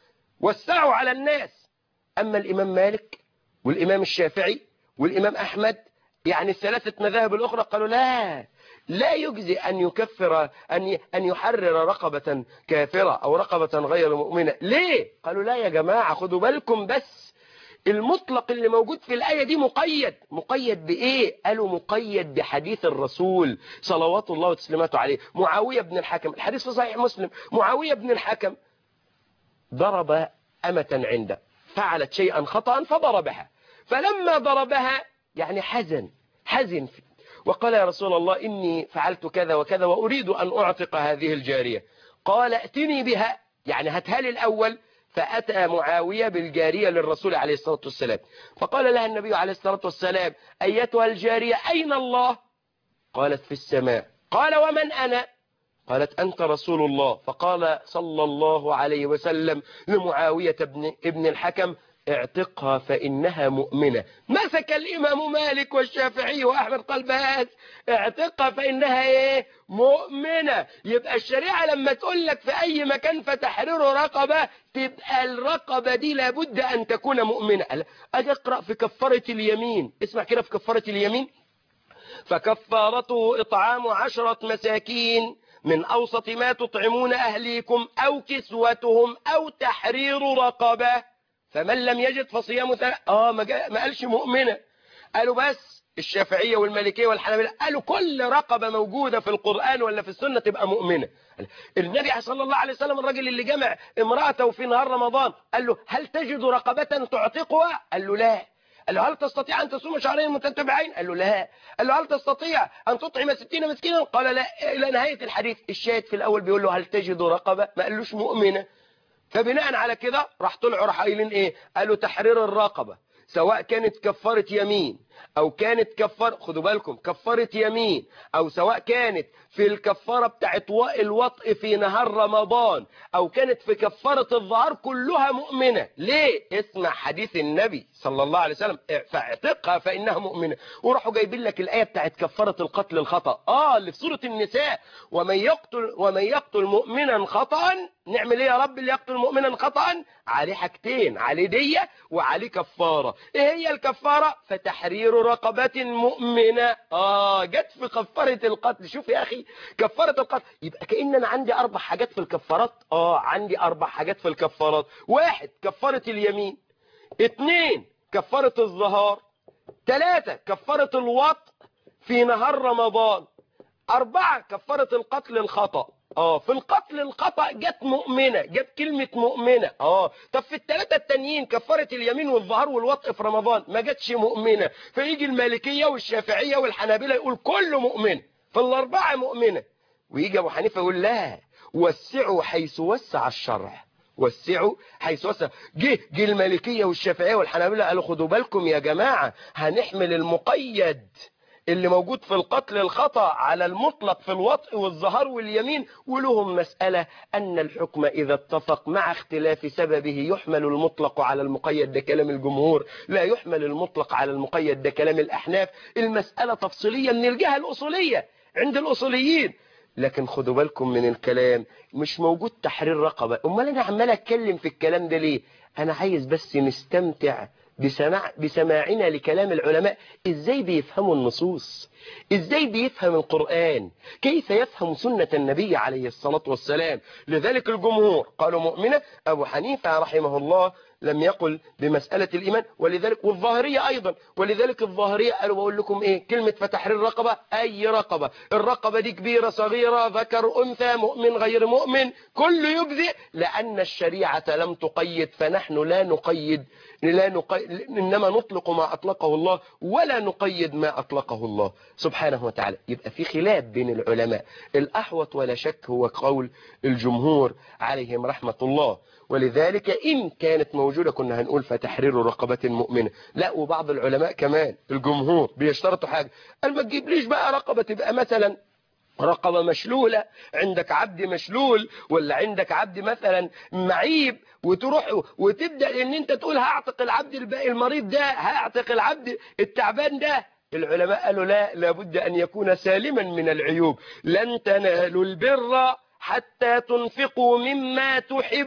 Speaker 3: وسعوا على الناس أما الإمام مالك والإمام الشافعي والإمام أحمد يعني الثلاثة مذاهب الأخرى قالوا لا لا يجزي أن يكفر أن أن يحرر رقبة كافرة أو رقبة غير مؤمنة ليه؟ قالوا لا يا جماعة خدوا بالكم بس المطلق اللي موجود في الآية دي مقيد مقيد بإيه؟ قالوا مقيد بحديث الرسول صلوات الله وتسليماته عليه معاوية بن الحكم الحديث في صحيح مسلم معاوية بن الحكم ضرب أمة عنده فعلت شيئا خطأ فضربها فلما ضربها يعني حزن حزن وقال يا رسول الله إني فعلت كذا وكذا وأريد أن أعتق هذه الجارية قال ائتني بها يعني هاتها لي الأول فأتى معاوية بالجارية للرسول عليه الصلاة والسلام فقال لها النبي عليه الصلاة والسلام أيتها الجارية أين الله قالت في السماء قال ومن أنا قالت أنت رسول الله فقال صلى الله عليه وسلم لمعاوية ابن, ابن الحكم اعتقها فإنها مؤمنة مسك الإمام مالك والشافعي وأحمد قال بس اعتقها فإنها ايه مؤمنة يبقى الشريعة لما تقول لك في أي مكان فتحرير رقبة تبقى الرقبة دي لابد أن تكون مؤمنة أجي أقرأ في كفارة اليمين اسمع كده في كفارة اليمين فكفارته إطعام عشرة مساكين من أوسط ما تطعمون أهليكم أو كسوتهم أو تحرير رقبة فمن لم يجد فصيام ثلاث آه ما, جا... ما قالش مؤمنة قالوا بس الشافعية والمالكية والحنابلة قالوا كل رقبة موجودة في القرآن ولا في السنة تبقى مؤمنة النبي صلى الله عليه وسلم الراجل اللي جمع امرأته في نهار رمضان قال له هل تجد رقبة تعتقها قال له لا قال له هل تستطيع أن تصوم شهرين متتبعين قال له لا قال له هل تستطيع أن تطعم ستين مسكينا قال لا إلى نهاية الحديث الشاهد في الأول بيقول له هل تجد رقبة ما قالوش مؤمنة فبناء على كده راح طلعوا راح قايلين ايه قالوا تحرير الرقبة سواء كانت كفارة يمين او كانت كفارة خدوا بالكم كفارة يمين او سواء كانت في الكفارة بتاعت الوطء في نهار رمضان او كانت في كفارة الظهر كلها مؤمنة ليه اسمع حديث النبي صلى الله عليه وسلم فاعتقها فانها مؤمنة وراحوا جايبين لك الاية بتاعت كفارة القتل الخطأ اه اللي في سورة النساء ومن يقتل ومن يقتل مؤمنا خطأ نعمل ايه يا رب اللي يقتل مؤمنا خطأ عليه حاجتين عليه دية وعليه كفارة ايه هي الكفارة فتحرير رقبة مؤمنة اه جت في كفارة القتل شوف يا اخي كفارة القتل يبقى كأن انا عندي اربع حاجات في الكفارات اه عندي اربع حاجات في الكفارات واحد كفارة اليمين اتنين كفارة الظهار ثلاثة كفارة الوط في نهار رمضان أربعة كفارة القتل الخطأ اه في القتل الخطأ جت مؤمنة جت كلمة مؤمنة اه طب في الثلاثة التانيين كفارة اليمين والظهر والوطء في رمضان ما جتش مؤمنة فيجي المالكية والشافعية والحنابلة يقول كله مؤمن فالأربعة مؤمنة ويجي أبو حنيفة يقول لا وسعوا حيث وسع الشرع وسعوا حيث وسع جه جه المالكية والشافعية والحنابلة قالوا خدوا بالكم يا جماعة هنحمل المقيد اللي موجود في القتل الخطأ على المطلق في الوطء والظهر واليمين ولهم مسألة أن الحكم إذا اتفق مع اختلاف سببه يحمل المطلق على المقيد ده كلام الجمهور لا يحمل المطلق على المقيد ده كلام الأحناف المسألة تفصيلية من الجهة الأصولية عند الأصوليين لكن خدوا بالكم من الكلام مش موجود تحرير رقبة أمال أنا عمال أتكلم في الكلام ده ليه أنا عايز بس نستمتع بسماع بسماعنا لكلام العلماء ازاي بيفهموا النصوص ازاي بيفهم القرآن كيف يفهم سنة النبي عليه الصلاة والسلام لذلك الجمهور قالوا مؤمنة أبو حنيفة رحمه الله لم يقل بمسألة الإيمان ولذلك والظاهرية أيضا ولذلك الظاهرية قالوا بقول لكم إيه كلمة فتحرير رقبة أي رقبة الرقبة دي كبيرة صغيرة ذكر أنثى مؤمن غير مؤمن كله يجزئ لأن الشريعة لم تقيد فنحن لا نقيد لا نقيد إنما نطلق ما أطلقه الله ولا نقيد ما أطلقه الله سبحانه وتعالى يبقى في خلاف بين العلماء الأحوط ولا شك هو قول الجمهور عليهم رحمة الله ولذلك إن كانت موجودة كنا هنقول فتحرير رقبة مؤمنة لا وبعض العلماء كمان الجمهور بيشترطوا حاجة قال ما تجيبليش بقى رقبة تبقى مثلا رقبة مشلولة عندك عبد مشلول ولا عندك عبد مثلا معيب وتروح وتبدأ ان انت تقول هعتق العبد الباقي المريض ده هعتق العبد التعبان ده العلماء قالوا لا لابد ان يكون سالما من العيوب لن تنالوا البر حتى تنفقوا مما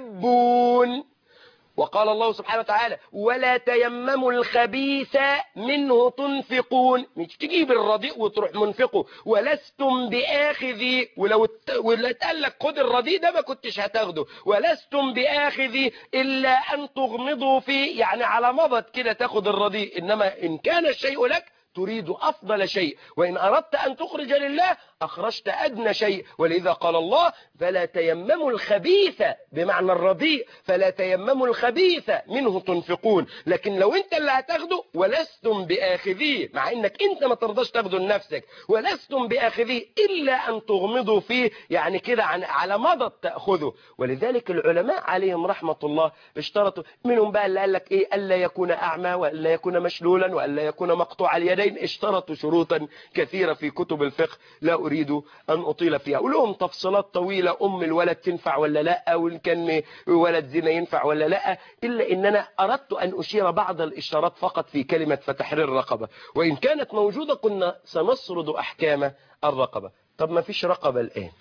Speaker 3: تحبون وقال الله سبحانه وتعالى ولا تيمموا الخبيث منه تنفقون مش تجيب الرديء وتروح منفقه ولستم بآخذي ولو ولا اتقال لك خد الرديء ده ما كنتش هتاخده ولستم بآخذي إلا أن تغمضوا فيه يعني على مضض كده تاخد الرديء إنما إن كان الشيء لك تريد أفضل شيء وإن أردت أن تخرج لله أخرجت أدنى شيء ولذا قال الله فلا تيمموا الخبيث بمعنى الرديء فلا تيمموا الخبيث منه تنفقون لكن لو انت اللي هتاخده ولستم بآخذيه مع انك انت ما ترضاش تاخده لنفسك ولستم بآخذيه إلا أن تغمضوا فيه يعني كده على مضض تأخذه ولذلك العلماء عليهم رحمة الله اشترطوا منهم بقى اللي قال لك ايه ألا يكون أعمى وألا يكون مشلولا وألا يكون مقطوع اليدين اشترطوا شروطا كثيرة في كتب الفقه لا أريد أن أطيل فيها ولهم تفصيلات طويلة أم الولد تنفع ولا لا وإن كان ولد زنا ينفع ولا لا إلا إن أنا أردت أن أشير بعض الإشارات فقط في كلمة فتحرير الرقبة وإن كانت موجودة كنا سنسرد أحكام الرقبة طب ما فيش رقبة الآن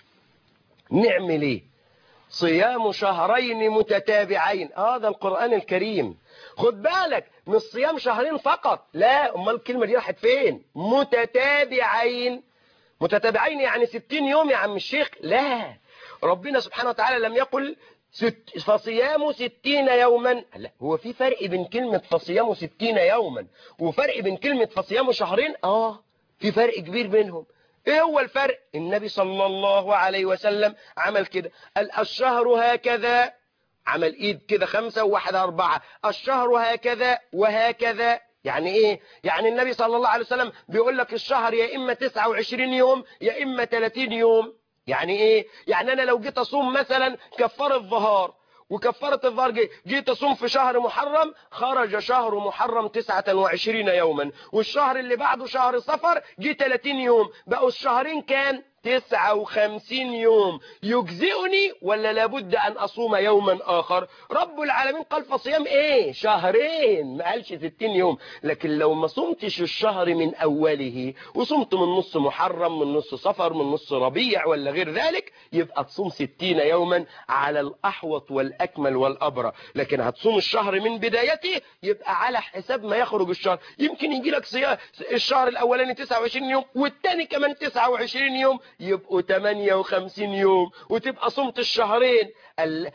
Speaker 3: نعمل إيه صيام شهرين متتابعين هذا القرآن الكريم خد بالك مش صيام شهرين فقط لا امال الكلمة دي راحت فين متتابعين متتابعين يعني ستين يوم يا عم الشيخ لا ربنا سبحانه وتعالى لم يقل ست فصيام ستين يوما لا هو في فرق بين كلمة فصيام ستين يوما وفرق بين كلمة فصيام شهرين اه في فرق كبير بينهم ايه هو الفرق النبي صلى الله عليه وسلم عمل كده قال الشهر هكذا عمل ايد كده خمسة وواحد اربعة الشهر هكذا وهكذا يعني ايه يعني النبي صلى الله عليه وسلم بيقول لك الشهر يا اما 29 يوم يا اما 30 يوم يعني ايه يعني انا لو جيت اصوم مثلا كفاره ظهار وكفارة الظهر جي- جيت أصوم في شهر محرم خرج شهر محرم 29 يوما والشهر اللي بعده شهر صفر جه 30 يوم بقوا الشهرين كان 59 يوم يجزئني ولا لابد أن أصوم يوما آخر رب العالمين قال فصيام إيه شهرين ما قالش 60 يوم لكن لو ما صمتش الشهر من أوله وصمت من نص محرم من نص صفر من نص ربيع ولا غير ذلك يبقى تصوم 60 يوما على الأحوط والأكمل والأبرى لكن هتصوم الشهر من بدايته يبقى على حساب ما يخرج الشهر يمكن يجي لك صيام الشهر الأولاني 29 يوم والتاني كمان 29 يوم يبقوا 58 يوم وتبقى صمت الشهرين ال...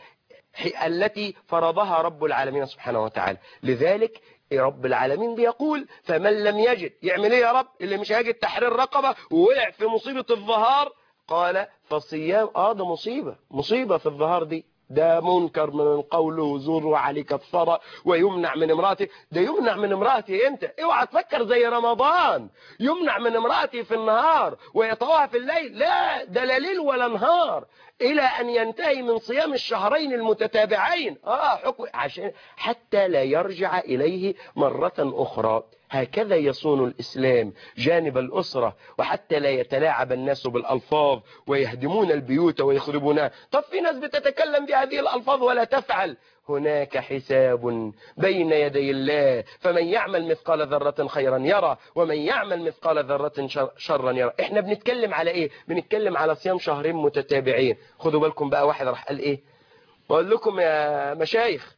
Speaker 3: التي فرضها رب العالمين سبحانه وتعالى لذلك رب العالمين بيقول فمن لم يجد يعمل ايه يا رب اللي مش هيجد تحرير رقبة ووقع في مصيبة الظهار قال فالصيام اه ده مصيبة مصيبة في الظهار دي ده منكر من القول وزور وعليه كفارة ويمنع من امرأته ده يمنع من امرأته امتى اوعى تفكر زي رمضان يمنع من امرأته في النهار ويطوها في الليل لا ده لا ليل ولا نهار الى ان ينتهي من صيام الشهرين المتتابعين اه حكم عشان حتى لا يرجع اليه مرة اخرى هكذا يصون الإسلام جانب الأسرة وحتى لا يتلاعب الناس بالألفاظ ويهدمون البيوت ويخربونها طب في ناس بتتكلم بهذه الألفاظ ولا تفعل هناك حساب بين يدي الله فمن يعمل مثقال ذرة خيرا يرى ومن يعمل مثقال ذرة شر- شرا يرى احنا بنتكلم على ايه بنتكلم على صيام شهرين متتابعين خدوا بالكم بقى واحد راح قال ايه بقول لكم يا مشايخ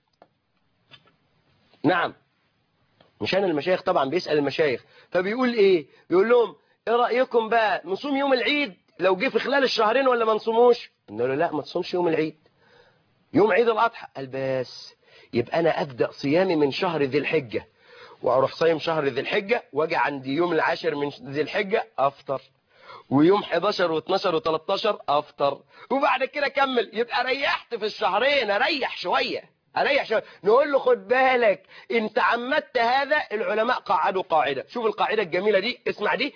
Speaker 3: نعم مش انا المشايخ طبعا بيسأل المشايخ فبيقول ايه بيقول لهم ايه رأيكم بقى نصوم يوم العيد لو جه في خلال الشهرين ولا ما نصوموش قلنا له لا ما تصومش يوم العيد يوم عيد الأضحى قال بس يبقى أنا أبدأ صيامي من شهر ذي الحجة وأروح صايم شهر ذي الحجة وأجي عند يوم العاشر من ذي الحجة أفطر ويوم 11 و12 و13 أفطر وبعد كده كمل يبقى ريحت في الشهرين أريح شوية أريح شوية نقول له خد بالك إن تعمدت هذا العلماء قعدوا قاعدة شوف القاعدة الجميلة دي اسمع دي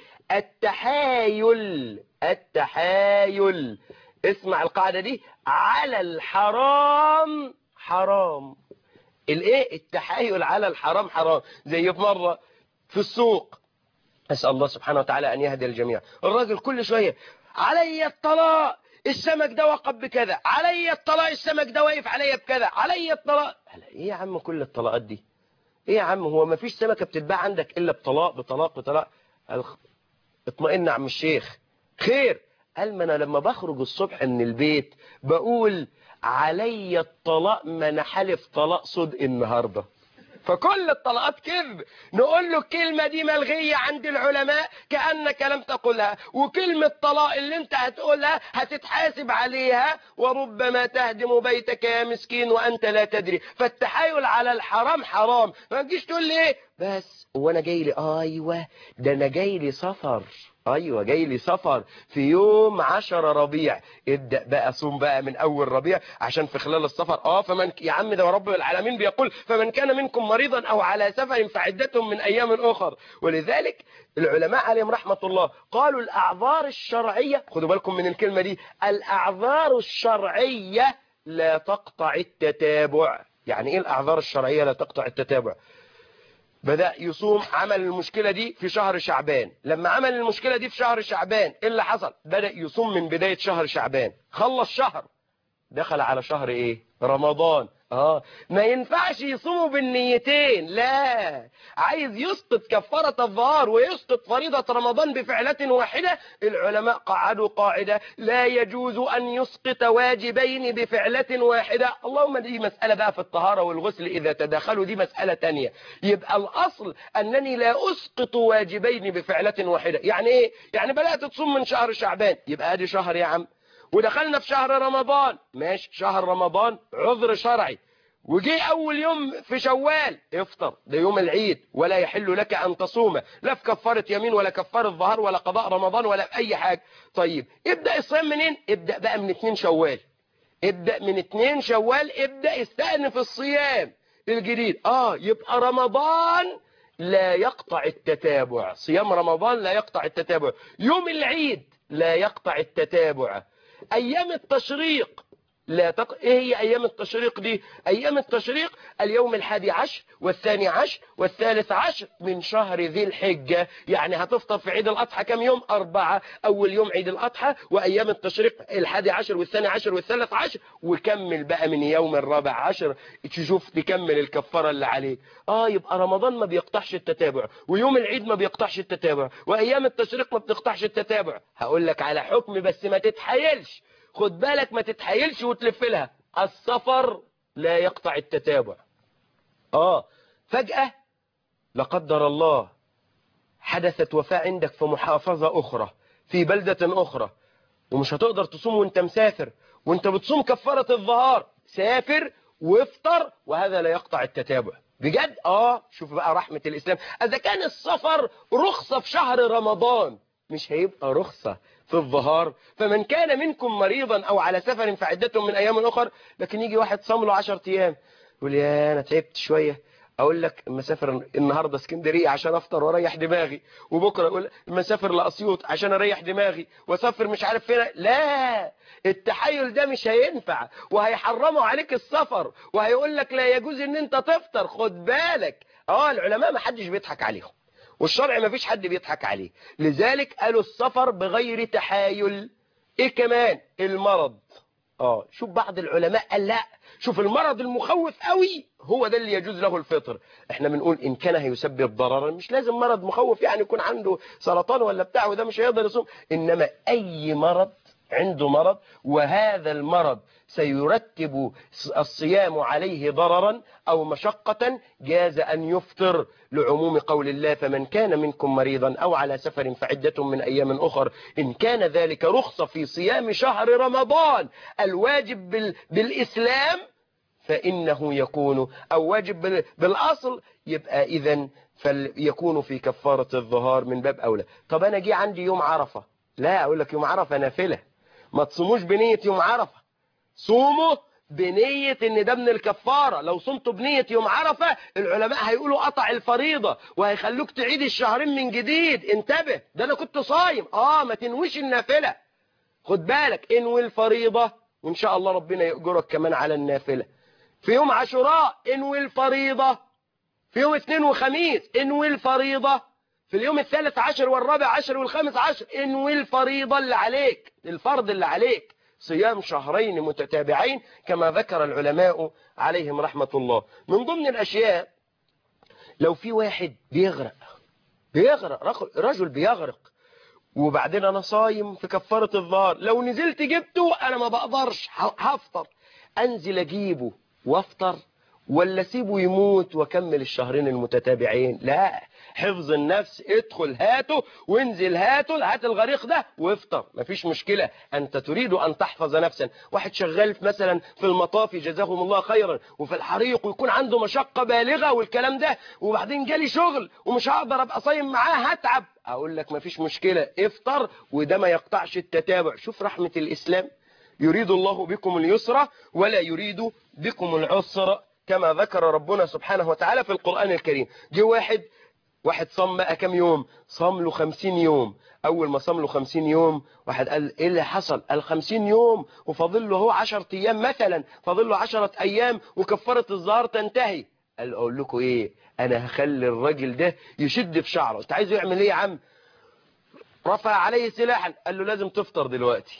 Speaker 3: التحايل التحايل اسمع القاعدة دي على الحرام حرام الايه التحايل على الحرام حرام زي في مرة في السوق أسأل الله سبحانه وتعالى أن يهدي الجميع الراجل كل شوية علي الطلاق السمك ده وقف بكذا علي الطلاق السمك ده واقف عليا بكذا علي الطلاق هلا ايه يا عم كل الطلاقات دي ايه يا عم هو ما فيش سمكة بتتباع عندك الا بطلاق بطلاق بطلاق قال خ- اطمئن يا عم الشيخ خير قال ما انا لما بخرج الصبح من البيت بقول علي الطلاق ما انا حلف طلاق صدق النهارده فكل الطلقات كذب نقول له الكلمة دي ملغية عند العلماء كأنك لم تقلها وكلمة طلاق اللي انت هتقولها هتتحاسب عليها وربما تهدم بيتك يا مسكين وانت لا تدري فالتحايل على الحرام حرام ما تجيش تقول لي ايه بس وانا جاي لي ايوه ده انا جاي لي سفر ايوه جاي لي سفر في يوم عشرة ربيع ابدأ بقى صوم بقى من اول ربيع عشان في خلال السفر اه فمن يا عم ده رب العالمين بيقول فمن كان منكم مريضا او على سفر فعدة من ايام اخر ولذلك العلماء عليهم رحمة الله قالوا الاعذار الشرعية خدوا بالكم من الكلمة دي الاعذار الشرعية لا تقطع التتابع يعني ايه الاعذار الشرعية لا تقطع التتابع بدأ يصوم عمل المشكلة دي في شهر شعبان لما عمل المشكلة دي في شهر شعبان ايه اللي حصل بدأ يصوم من بداية شهر شعبان خلص شهر دخل على شهر ايه رمضان اه ما ينفعش يصوموا بالنيتين لا عايز يسقط كفارة الظهار ويسقط فريضة رمضان بفعلة واحدة العلماء قعدوا قاعدة لا يجوز أن يسقط واجبين بفعلة واحدة اللهم دي مسألة بقى في الطهارة والغسل إذا تداخلوا دي مسألة تانية يبقى الأصل أنني لا أسقط واجبين بفعلة واحدة يعني إيه؟ يعني بدأت تصوم من شهر شعبان يبقى ادي شهر يا عم ودخلنا في شهر رمضان ماشي شهر رمضان عذر شرعي وجي اول يوم في شوال افطر ده يوم العيد ولا يحل لك ان تصوم لا في كفاره يمين ولا كفاره ظهر ولا قضاء رمضان ولا في اي حاجه طيب ابدا الصيام منين ابدا بقى من اتنين شوال ابدا من اتنين شوال ابدا استأنف الصيام الجديد اه يبقى رمضان لا يقطع التتابع صيام رمضان لا يقطع التتابع يوم العيد لا يقطع التتابع ايام التشريق لا تق... ايه هي ايام التشريق دي ايام التشريق اليوم الحادي عشر والثاني عشر والثالث عشر من شهر ذي الحجة يعني هتفطر في عيد الاضحى كم يوم اربعة اول يوم عيد الاضحى وايام التشريق الحادي عشر والثاني عشر والثالث عشر وكمل بقى من يوم الرابع عشر تشوف تكمل الكفارة اللي عليك اه يبقى رمضان ما بيقطعش التتابع ويوم العيد ما بيقطعش التتابع وايام التشريق ما بتقطعش التتابع هقول لك على حكم بس ما تتحايلش خد بالك ما تتحايلش وتلف لها السفر لا يقطع التتابع اه فجأة لا قدر الله حدثت وفاة عندك في محافظة أخرى في بلدة أخرى ومش هتقدر تصوم وانت مسافر وانت بتصوم كفارة الظهار سافر وافطر وهذا لا يقطع التتابع بجد اه شوف بقى رحمة الإسلام إذا كان السفر رخصة في شهر رمضان مش هيبقى رخصة في الظهار فمن كان منكم مريضا أو على سفر فعدة من أيام أخر لكن يجي واحد صام له 10 أيام يقول يا أنا تعبت شوية اقول لك مسافر النهارده اسكندريه عشان افطر واريح دماغي وبكره اقول مسافر لاسيوط عشان اريح دماغي واسافر مش عارف فين لا التحايل ده مش هينفع وهيحرموا عليك السفر وهيقول لك لا يجوز ان انت تفطر خد بالك اه العلماء ما حدش بيضحك عليهم والشرع ما فيش حد بيضحك عليه لذلك قالوا السفر بغير تحايل ايه كمان المرض اه شوف بعض العلماء قال لا شوف المرض المخوف قوي هو ده اللي يجوز له الفطر احنا بنقول ان كان هيسبب ضررا مش لازم مرض مخوف يعني يكون عنده سرطان ولا بتاع وده مش هيقدر يصوم انما اي مرض عنده مرض وهذا المرض سيرتب الصيام عليه ضررا أو مشقة جاز أن يفطر لعموم قول الله فمن كان منكم مريضا أو على سفر فعدة من أيام أخر إن كان ذلك رخصة في صيام شهر رمضان الواجب بال بالإسلام فإنه يكون أو واجب بالأصل يبقى إذا فيكون في كفارة الظهار من باب أولى طب أنا جي عندي يوم عرفة لا أقول لك يوم عرفة نافلة ما تصوموش بنية يوم عرفة صوموا بنية ان ده من الكفارة لو صمتوا بنية يوم عرفة العلماء هيقولوا قطع الفريضة وهيخلوك تعيد الشهرين من جديد انتبه ده انا كنت صايم اه ما تنويش النافلة خد بالك انوي الفريضة وان شاء الله ربنا يأجرك كمان على النافلة في يوم عاشوراء انوي الفريضة في يوم اثنين وخميس انوي الفريضة في اليوم الثالث عشر والرابع عشر والخامس عشر انوي الفريضة اللي عليك الفرض اللي عليك صيام شهرين متتابعين كما ذكر العلماء عليهم رحمة الله من ضمن الأشياء لو في واحد بيغرق بيغرق رجل بيغرق وبعدين أنا صايم في كفارة الظهر لو نزلت جبته أنا ما بقدرش هفطر أنزل أجيبه وافطر ولا سيبه يموت واكمل الشهرين المتتابعين لا حفظ النفس ادخل هاته وانزل هاته هات الغريق ده وافطر مفيش مشكلة انت تريد ان تحفظ نفسا واحد شغال مثلا في المطاف جزاهم الله خيرا وفي الحريق ويكون عنده مشقة بالغة والكلام ده وبعدين جالي شغل ومش هقدر ابقى صايم معاه هتعب اقول لك مفيش مشكلة افطر وده ما يقطعش التتابع شوف رحمة الاسلام يريد الله بكم اليسر ولا يريد بكم العسر كما ذكر ربنا سبحانه وتعالى في القرآن الكريم جه واحد واحد صام بقى كام يوم صام له خمسين يوم أول ما صام له خمسين يوم واحد قال إيه اللي حصل قال خمسين يوم وفاضل له هو عشرة أيام مثلا فاضل له عشرة أيام وكفارة الظهر تنتهي قال أقول لكم إيه أنا هخلي الراجل ده يشد في شعره أنت عايزه يعمل إيه يا عم رفع عليه سلاحا قال له لازم تفطر دلوقتي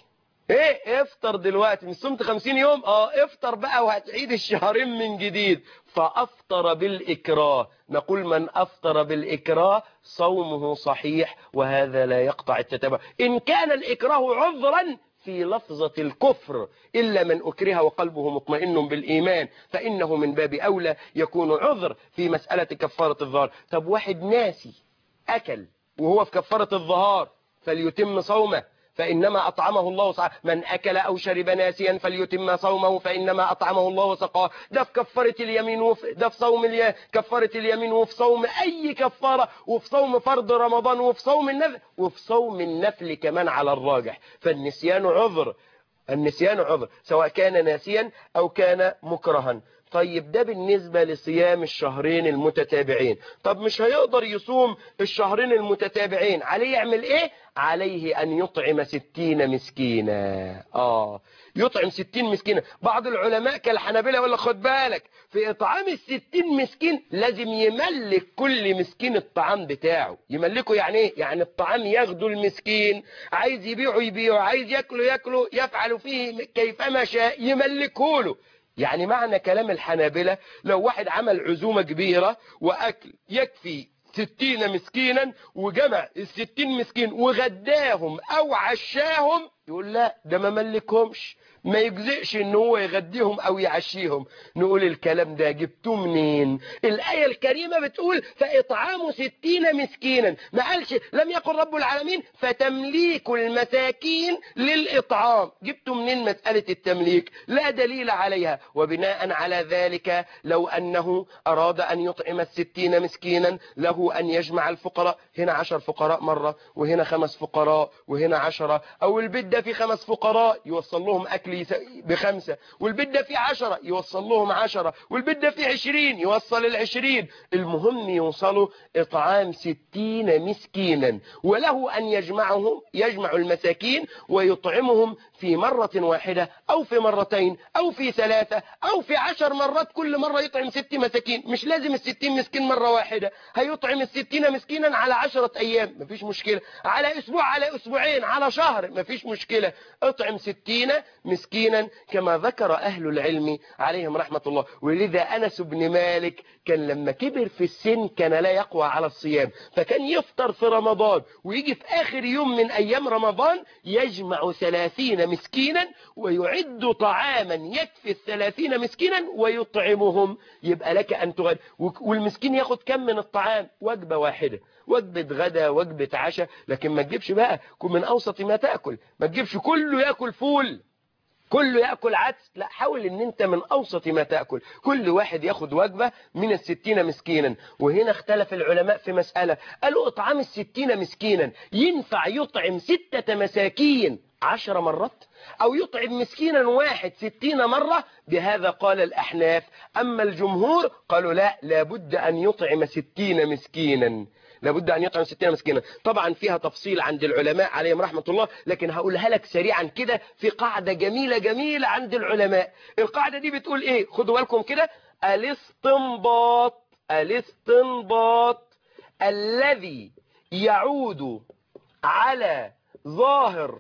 Speaker 3: ايه افطر دلوقتي مش صمت 50 يوم اه افطر بقى وهتعيد الشهرين من جديد فافطر بالاكراه نقول من افطر بالاكراه صومه صحيح وهذا لا يقطع التتابع ان كان الاكراه عذرا في لفظة الكفر إلا من أكره وقلبه مطمئن بالإيمان فإنه من باب أولى يكون عذر في مسألة كفارة الظهار طب واحد ناسي أكل وهو في كفارة الظهار فليتم صومه فإنما أطعمه الله وسقاه من أكل أو شرب ناسيا فليتم صومه فإنما أطعمه الله وسقاه ده في كفارة اليمين وفي ده في صوم الي... كفارة اليمين وفي صوم أي كفارة وفي صوم فرض رمضان وفي صوم النفل وفي صوم النفل كمان على الراجح فالنسيان عذر النسيان عذر سواء كان ناسيا أو كان مكرها طيب ده بالنسبة لصيام الشهرين المتتابعين طب مش هيقدر يصوم الشهرين المتتابعين عليه يعمل ايه عليه ان يطعم ستين مسكينا اه يطعم ستين مسكينا بعض العلماء كالحنابلة يقول لك خد بالك في اطعام الستين مسكين لازم يملك كل مسكين الطعام بتاعه يملكه يعني ايه يعني الطعام ياخده المسكين عايز يبيعه يبيعه عايز ياكله ياكله يفعل فيه كيفما شاء يملكه له يعني معنى كلام الحنابلة لو واحد عمل عزومة كبيرة وأكل يكفي ستين مسكينا وجمع الستين مسكين وغداهم أو عشاهم يقول لا ده ما ملكهمش ما يجزئش ان هو يغديهم او يعشيهم نقول الكلام ده جبتوه منين الآية الكريمة بتقول فإطعام ستين مسكينا ما قالش لم يقل رب العالمين فتمليك المساكين للإطعام جبتوا منين مسألة التمليك لا دليل عليها وبناء على ذلك لو أنه أراد أن يطعم الستين مسكينا له أن يجمع الفقراء هنا عشر فقراء مرة وهنا خمس فقراء وهنا عشرة أو البيت ده في خمس فقراء يوصل لهم أكل بخمسة والبيت ده فيه عشرة يوصل لهم عشرة والبيت ده فيه عشرين يوصل العشرين المهم يوصلوا إطعام ستين مسكينا وله أن يجمعهم يجمع المساكين ويطعمهم في مرة واحدة أو في مرتين أو في ثلاثة أو في عشر مرات كل مرة يطعم ست مساكين مش لازم الستين مسكين مرة واحدة هيطعم الستين مسكينا على عشرة أيام مفيش مشكلة على أسبوع على أسبوعين على شهر مفيش مشكلة اطعم ستين مسكينا كما ذكر أهل العلم عليهم رحمة الله ولذا أنس بن مالك كان لما كبر في السن كان لا يقوى على الصيام فكان يفطر في رمضان ويجي في آخر يوم من أيام رمضان يجمع ثلاثين مسكينا ويعد طعاما يكفي الثلاثين مسكينا ويطعمهم يبقى لك أن تغد والمسكين ياخد كم من الطعام وجبة واحدة وجبة غدا وجبة عشاء لكن ما تجيبش بقى كن من أوسط ما تأكل ما تجيبش كله يأكل فول كله يأكل عدس لا حاول ان انت من اوسط ما تأكل كل واحد ياخد وجبة من الستين مسكينا وهنا اختلف العلماء في مسألة قالوا اطعام الستين مسكينا ينفع يطعم ستة مساكين عشر مرات او يطعم مسكينا واحد ستين مرة بهذا قال الاحناف اما الجمهور قالوا لا لابد ان يطعم ستين مسكينا لابد أن يطعم ستين مسكينا طبعا فيها تفصيل عند العلماء عليهم رحمة الله لكن هقولها لك سريعا كده في قاعدة جميلة جميلة عند العلماء القاعدة دي بتقول ايه خدوا بالكم كده الاستنباط الاستنباط الذي يعود على ظاهر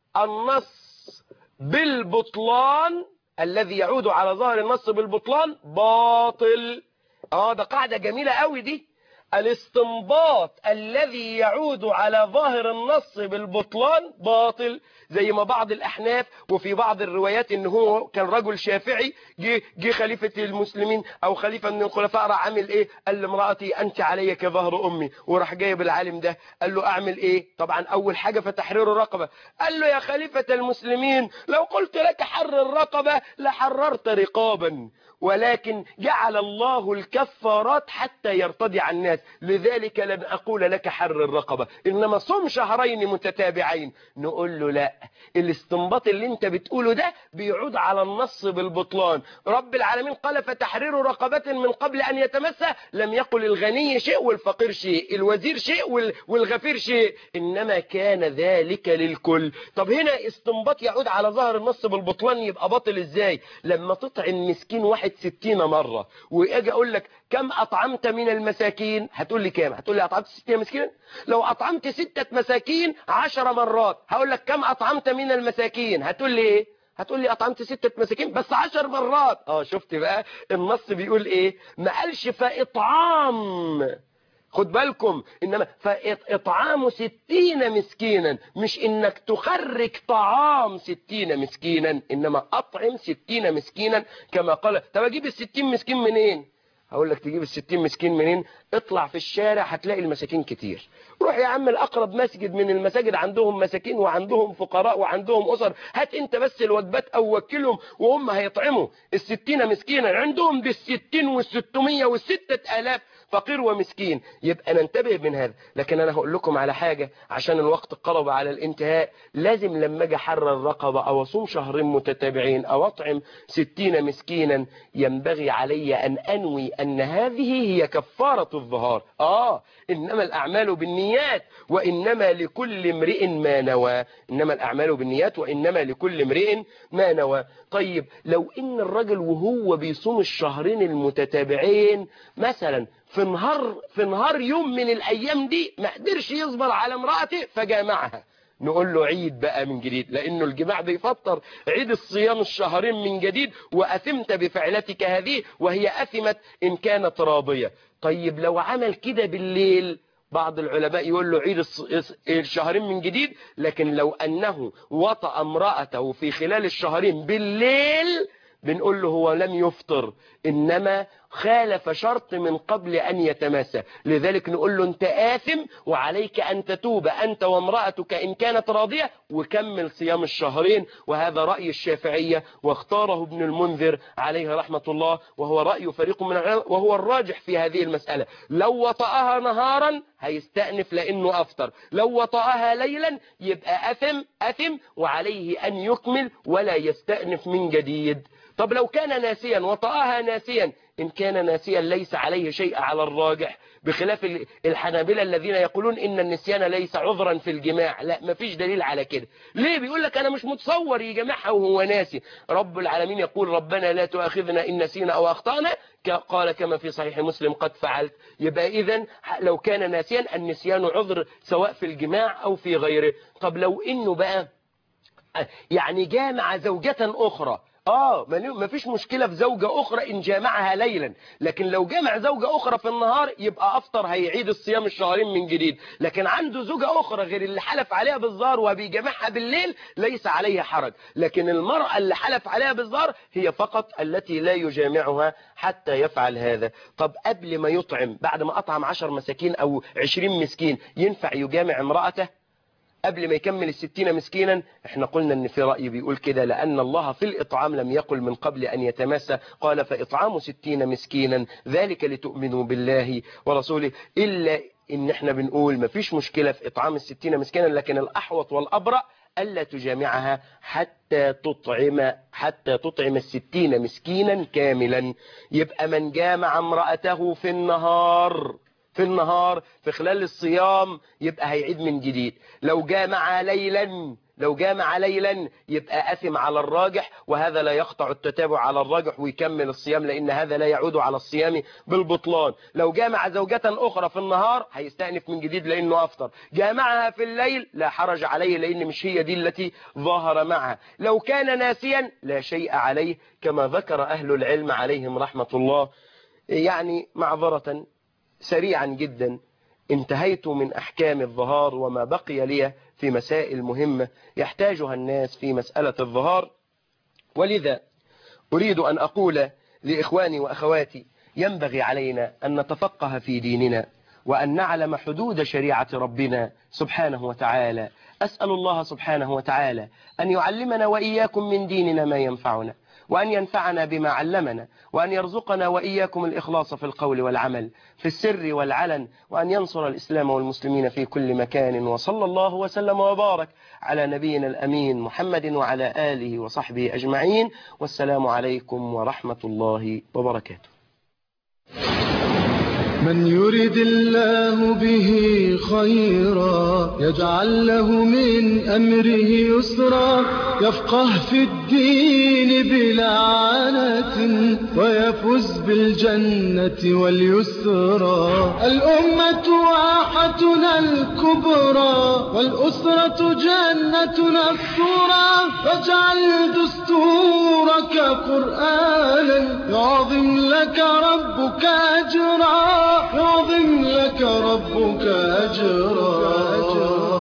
Speaker 3: النص بالبطلان الذي يعود على ظاهر النص بالبطلان باطل اه ده قاعدة جميلة قوي دي الاستنباط الذي يعود على ظاهر النص بالبطلان باطل زي ما بعض الأحناف وفي بعض الروايات ان هو كان رجل شافعي جه جه خليفة المسلمين او خليفة من الخلفاء راح عامل ايه قال لامرأتي انت علي كظهر امي وراح جايب العالم ده قال له اعمل ايه طبعا اول حاجة فتحرير الرقبة قال له يا خليفة المسلمين لو قلت لك حر الرقبة لحررت رقابا ولكن جعل الله الكفارات حتى يرتدع الناس لذلك لن أقول لك حر الرقبة إنما صم شهرين متتابعين نقول له لا الاستنباط اللي انت بتقوله ده بيعود على النص بالبطلان رب العالمين قال فتحرير رقبة من قبل أن يتمسى لم يقل الغني شيء والفقير شيء الوزير شيء وال- والغفير شيء إنما كان ذلك للكل طب هنا استنباط يعود على ظهر النص بالبطلان يبقى باطل إزاي لما تطعم مسكين واحد لغاية ستين مرة واجي اقول لك كم اطعمت من المساكين هتقول لي كام هتقول لي اطعمت ستين مسكين لو اطعمت ستة مساكين عشر مرات هقول لك كم اطعمت من المساكين هتقول لي ايه هتقول لي اطعمت ستة مساكين بس عشر مرات اه شفت بقى النص بيقول ايه ما قالش فاطعام خد بالكم انما فاطعام ستين مسكينا مش انك تخرج طعام ستين مسكينا انما اطعم ستين مسكينا كما قال طب اجيب الستين مسكين منين هقول لك تجيب الستين مسكين منين اطلع في الشارع هتلاقي المساكين كتير روح يا عم الاقرب مسجد من المساجد عندهم مساكين وعندهم فقراء وعندهم اسر هات انت بس الوجبات او وكلهم وهم هيطعموا الستين مسكينا عندهم بالستين والستمية والستة الاف فقير ومسكين يبقى ننتبه من هذا لكن انا هقول لكم على حاجة عشان الوقت قرب على الانتهاء لازم لما اجي احرر رقبة او اصوم شهرين متتابعين او اطعم ستين مسكينا ينبغي علي ان انوي ان هذه هي كفارة الظهار اه انما الاعمال بالنيات وانما لكل امرئ ما نوى انما الاعمال بالنيات وانما لكل امرئ ما نوى طيب لو ان الرجل وهو بيصوم الشهرين المتتابعين مثلا في نهار في نهار يوم من الايام دي ما قدرش يصبر على امراته فجامعها نقول له عيد بقى من جديد لانه الجماع بيفطر عيد الصيام الشهرين من جديد واثمت بفعلتك هذه وهي اثمت ان كانت راضيه طيب لو عمل كده بالليل بعض العلماء يقول له عيد الشهرين من جديد لكن لو انه وطأ امرأته في خلال الشهرين بالليل بنقول له هو لم يفطر إنما خالف شرط من قبل أن يتماسى لذلك نقول له أنت آثم وعليك أن تتوب أنت وامرأتك إن كانت راضية وكمل صيام الشهرين وهذا رأي الشافعية واختاره ابن المنذر عليه رحمة الله وهو رأي فريق من العلماء وهو الراجح في هذه المسألة لو وطأها نهارا هيستأنف لأنه أفطر لو وطأها ليلا يبقى أثم أثم وعليه أن يكمل ولا يستأنف من جديد طب لو كان ناسيا وطأها ناسيا إن كان ناسيا ليس عليه شيء على الراجح بخلاف الحنابلة الذين يقولون إن النسيان ليس عذرا في الجماع لا مفيش دليل على كده ليه بيقول لك أنا مش متصور يجمعها وهو ناسي رب العالمين يقول ربنا لا تؤاخذنا إن نسينا أو أخطأنا قال كما في صحيح مسلم قد فعلت يبقى إذا لو كان ناسيا النسيان عذر سواء في الجماع أو في غيره طب لو إنه بقى يعني جامع زوجة أخرى اه ما فيش مشكلة في زوجة أخرى إن جامعها ليلا لكن لو جامع زوجة أخرى في النهار يبقى أفطر هيعيد الصيام الشهرين من جديد لكن عنده زوجة أخرى غير اللي حلف عليها بالظهر وبيجامعها بالليل ليس عليها حرج لكن المرأة اللي حلف عليها بالظهر هي فقط التي لا يجامعها حتى يفعل هذا طب قبل ما يطعم بعد ما أطعم عشر مساكين أو عشرين مسكين ينفع يجامع امرأته قبل ما يكمل الستين مسكينا احنا قلنا ان في رأي بيقول كده لأن الله في الإطعام لم يقل من قبل أن يتمسى قال فإطعام ستين مسكينا ذلك لتؤمنوا بالله ورسوله إلا ان احنا بنقول مفيش مشكلة في إطعام الستين مسكينا لكن الأحوط والأبرأ ألا تجامعها حتى تطعم حتى تطعم الستين مسكينا كاملا يبقى من جامع امرأته في النهار في النهار في خلال الصيام يبقى هيعيد من جديد لو جامع ليلا لو جامع ليلا يبقى أثم على الراجح وهذا لا يقطع التتابع على الراجح ويكمل الصيام لأن هذا لا يعود على الصيام بالبطلان لو جامع زوجة أخرى في النهار هيستأنف من جديد لأنه أفطر جامعها في الليل لا حرج عليه لأن مش هي دي التي ظهر معها لو كان ناسيا لا شيء عليه كما ذكر أهل العلم عليهم رحمة الله يعني معذرة سريعا جدا انتهيت من أحكام الظهار وما بقي لي في مسائل مهمة يحتاجها الناس في مسألة الظهار ولذا أريد أن أقول لإخواني وأخواتي ينبغي علينا أن نتفقه في ديننا وأن نعلم حدود شريعة ربنا سبحانه وتعالى أسأل الله سبحانه وتعالى أن يعلمنا وإياكم من ديننا ما ينفعنا وأن ينفعنا بما علمنا وأن يرزقنا وإياكم الإخلاص في القول والعمل في السر والعلن وأن ينصر الإسلام والمسلمين في كل مكان وصلى الله وسلم وبارك على نبينا الأمين محمد وعلى آله وصحبه أجمعين والسلام عليكم ورحمة الله وبركاته
Speaker 1: من يرد الله به خيرا يجعل له من أمره يسرا يفقه في الدين بلا عنة ويفوز بالجنة واليسرى الأمة واحتنا الكبرى والأسرة جنتنا الصورة فاجعل دستورك قرآنا يعظم لك ربك أجرا يعظم لك ربك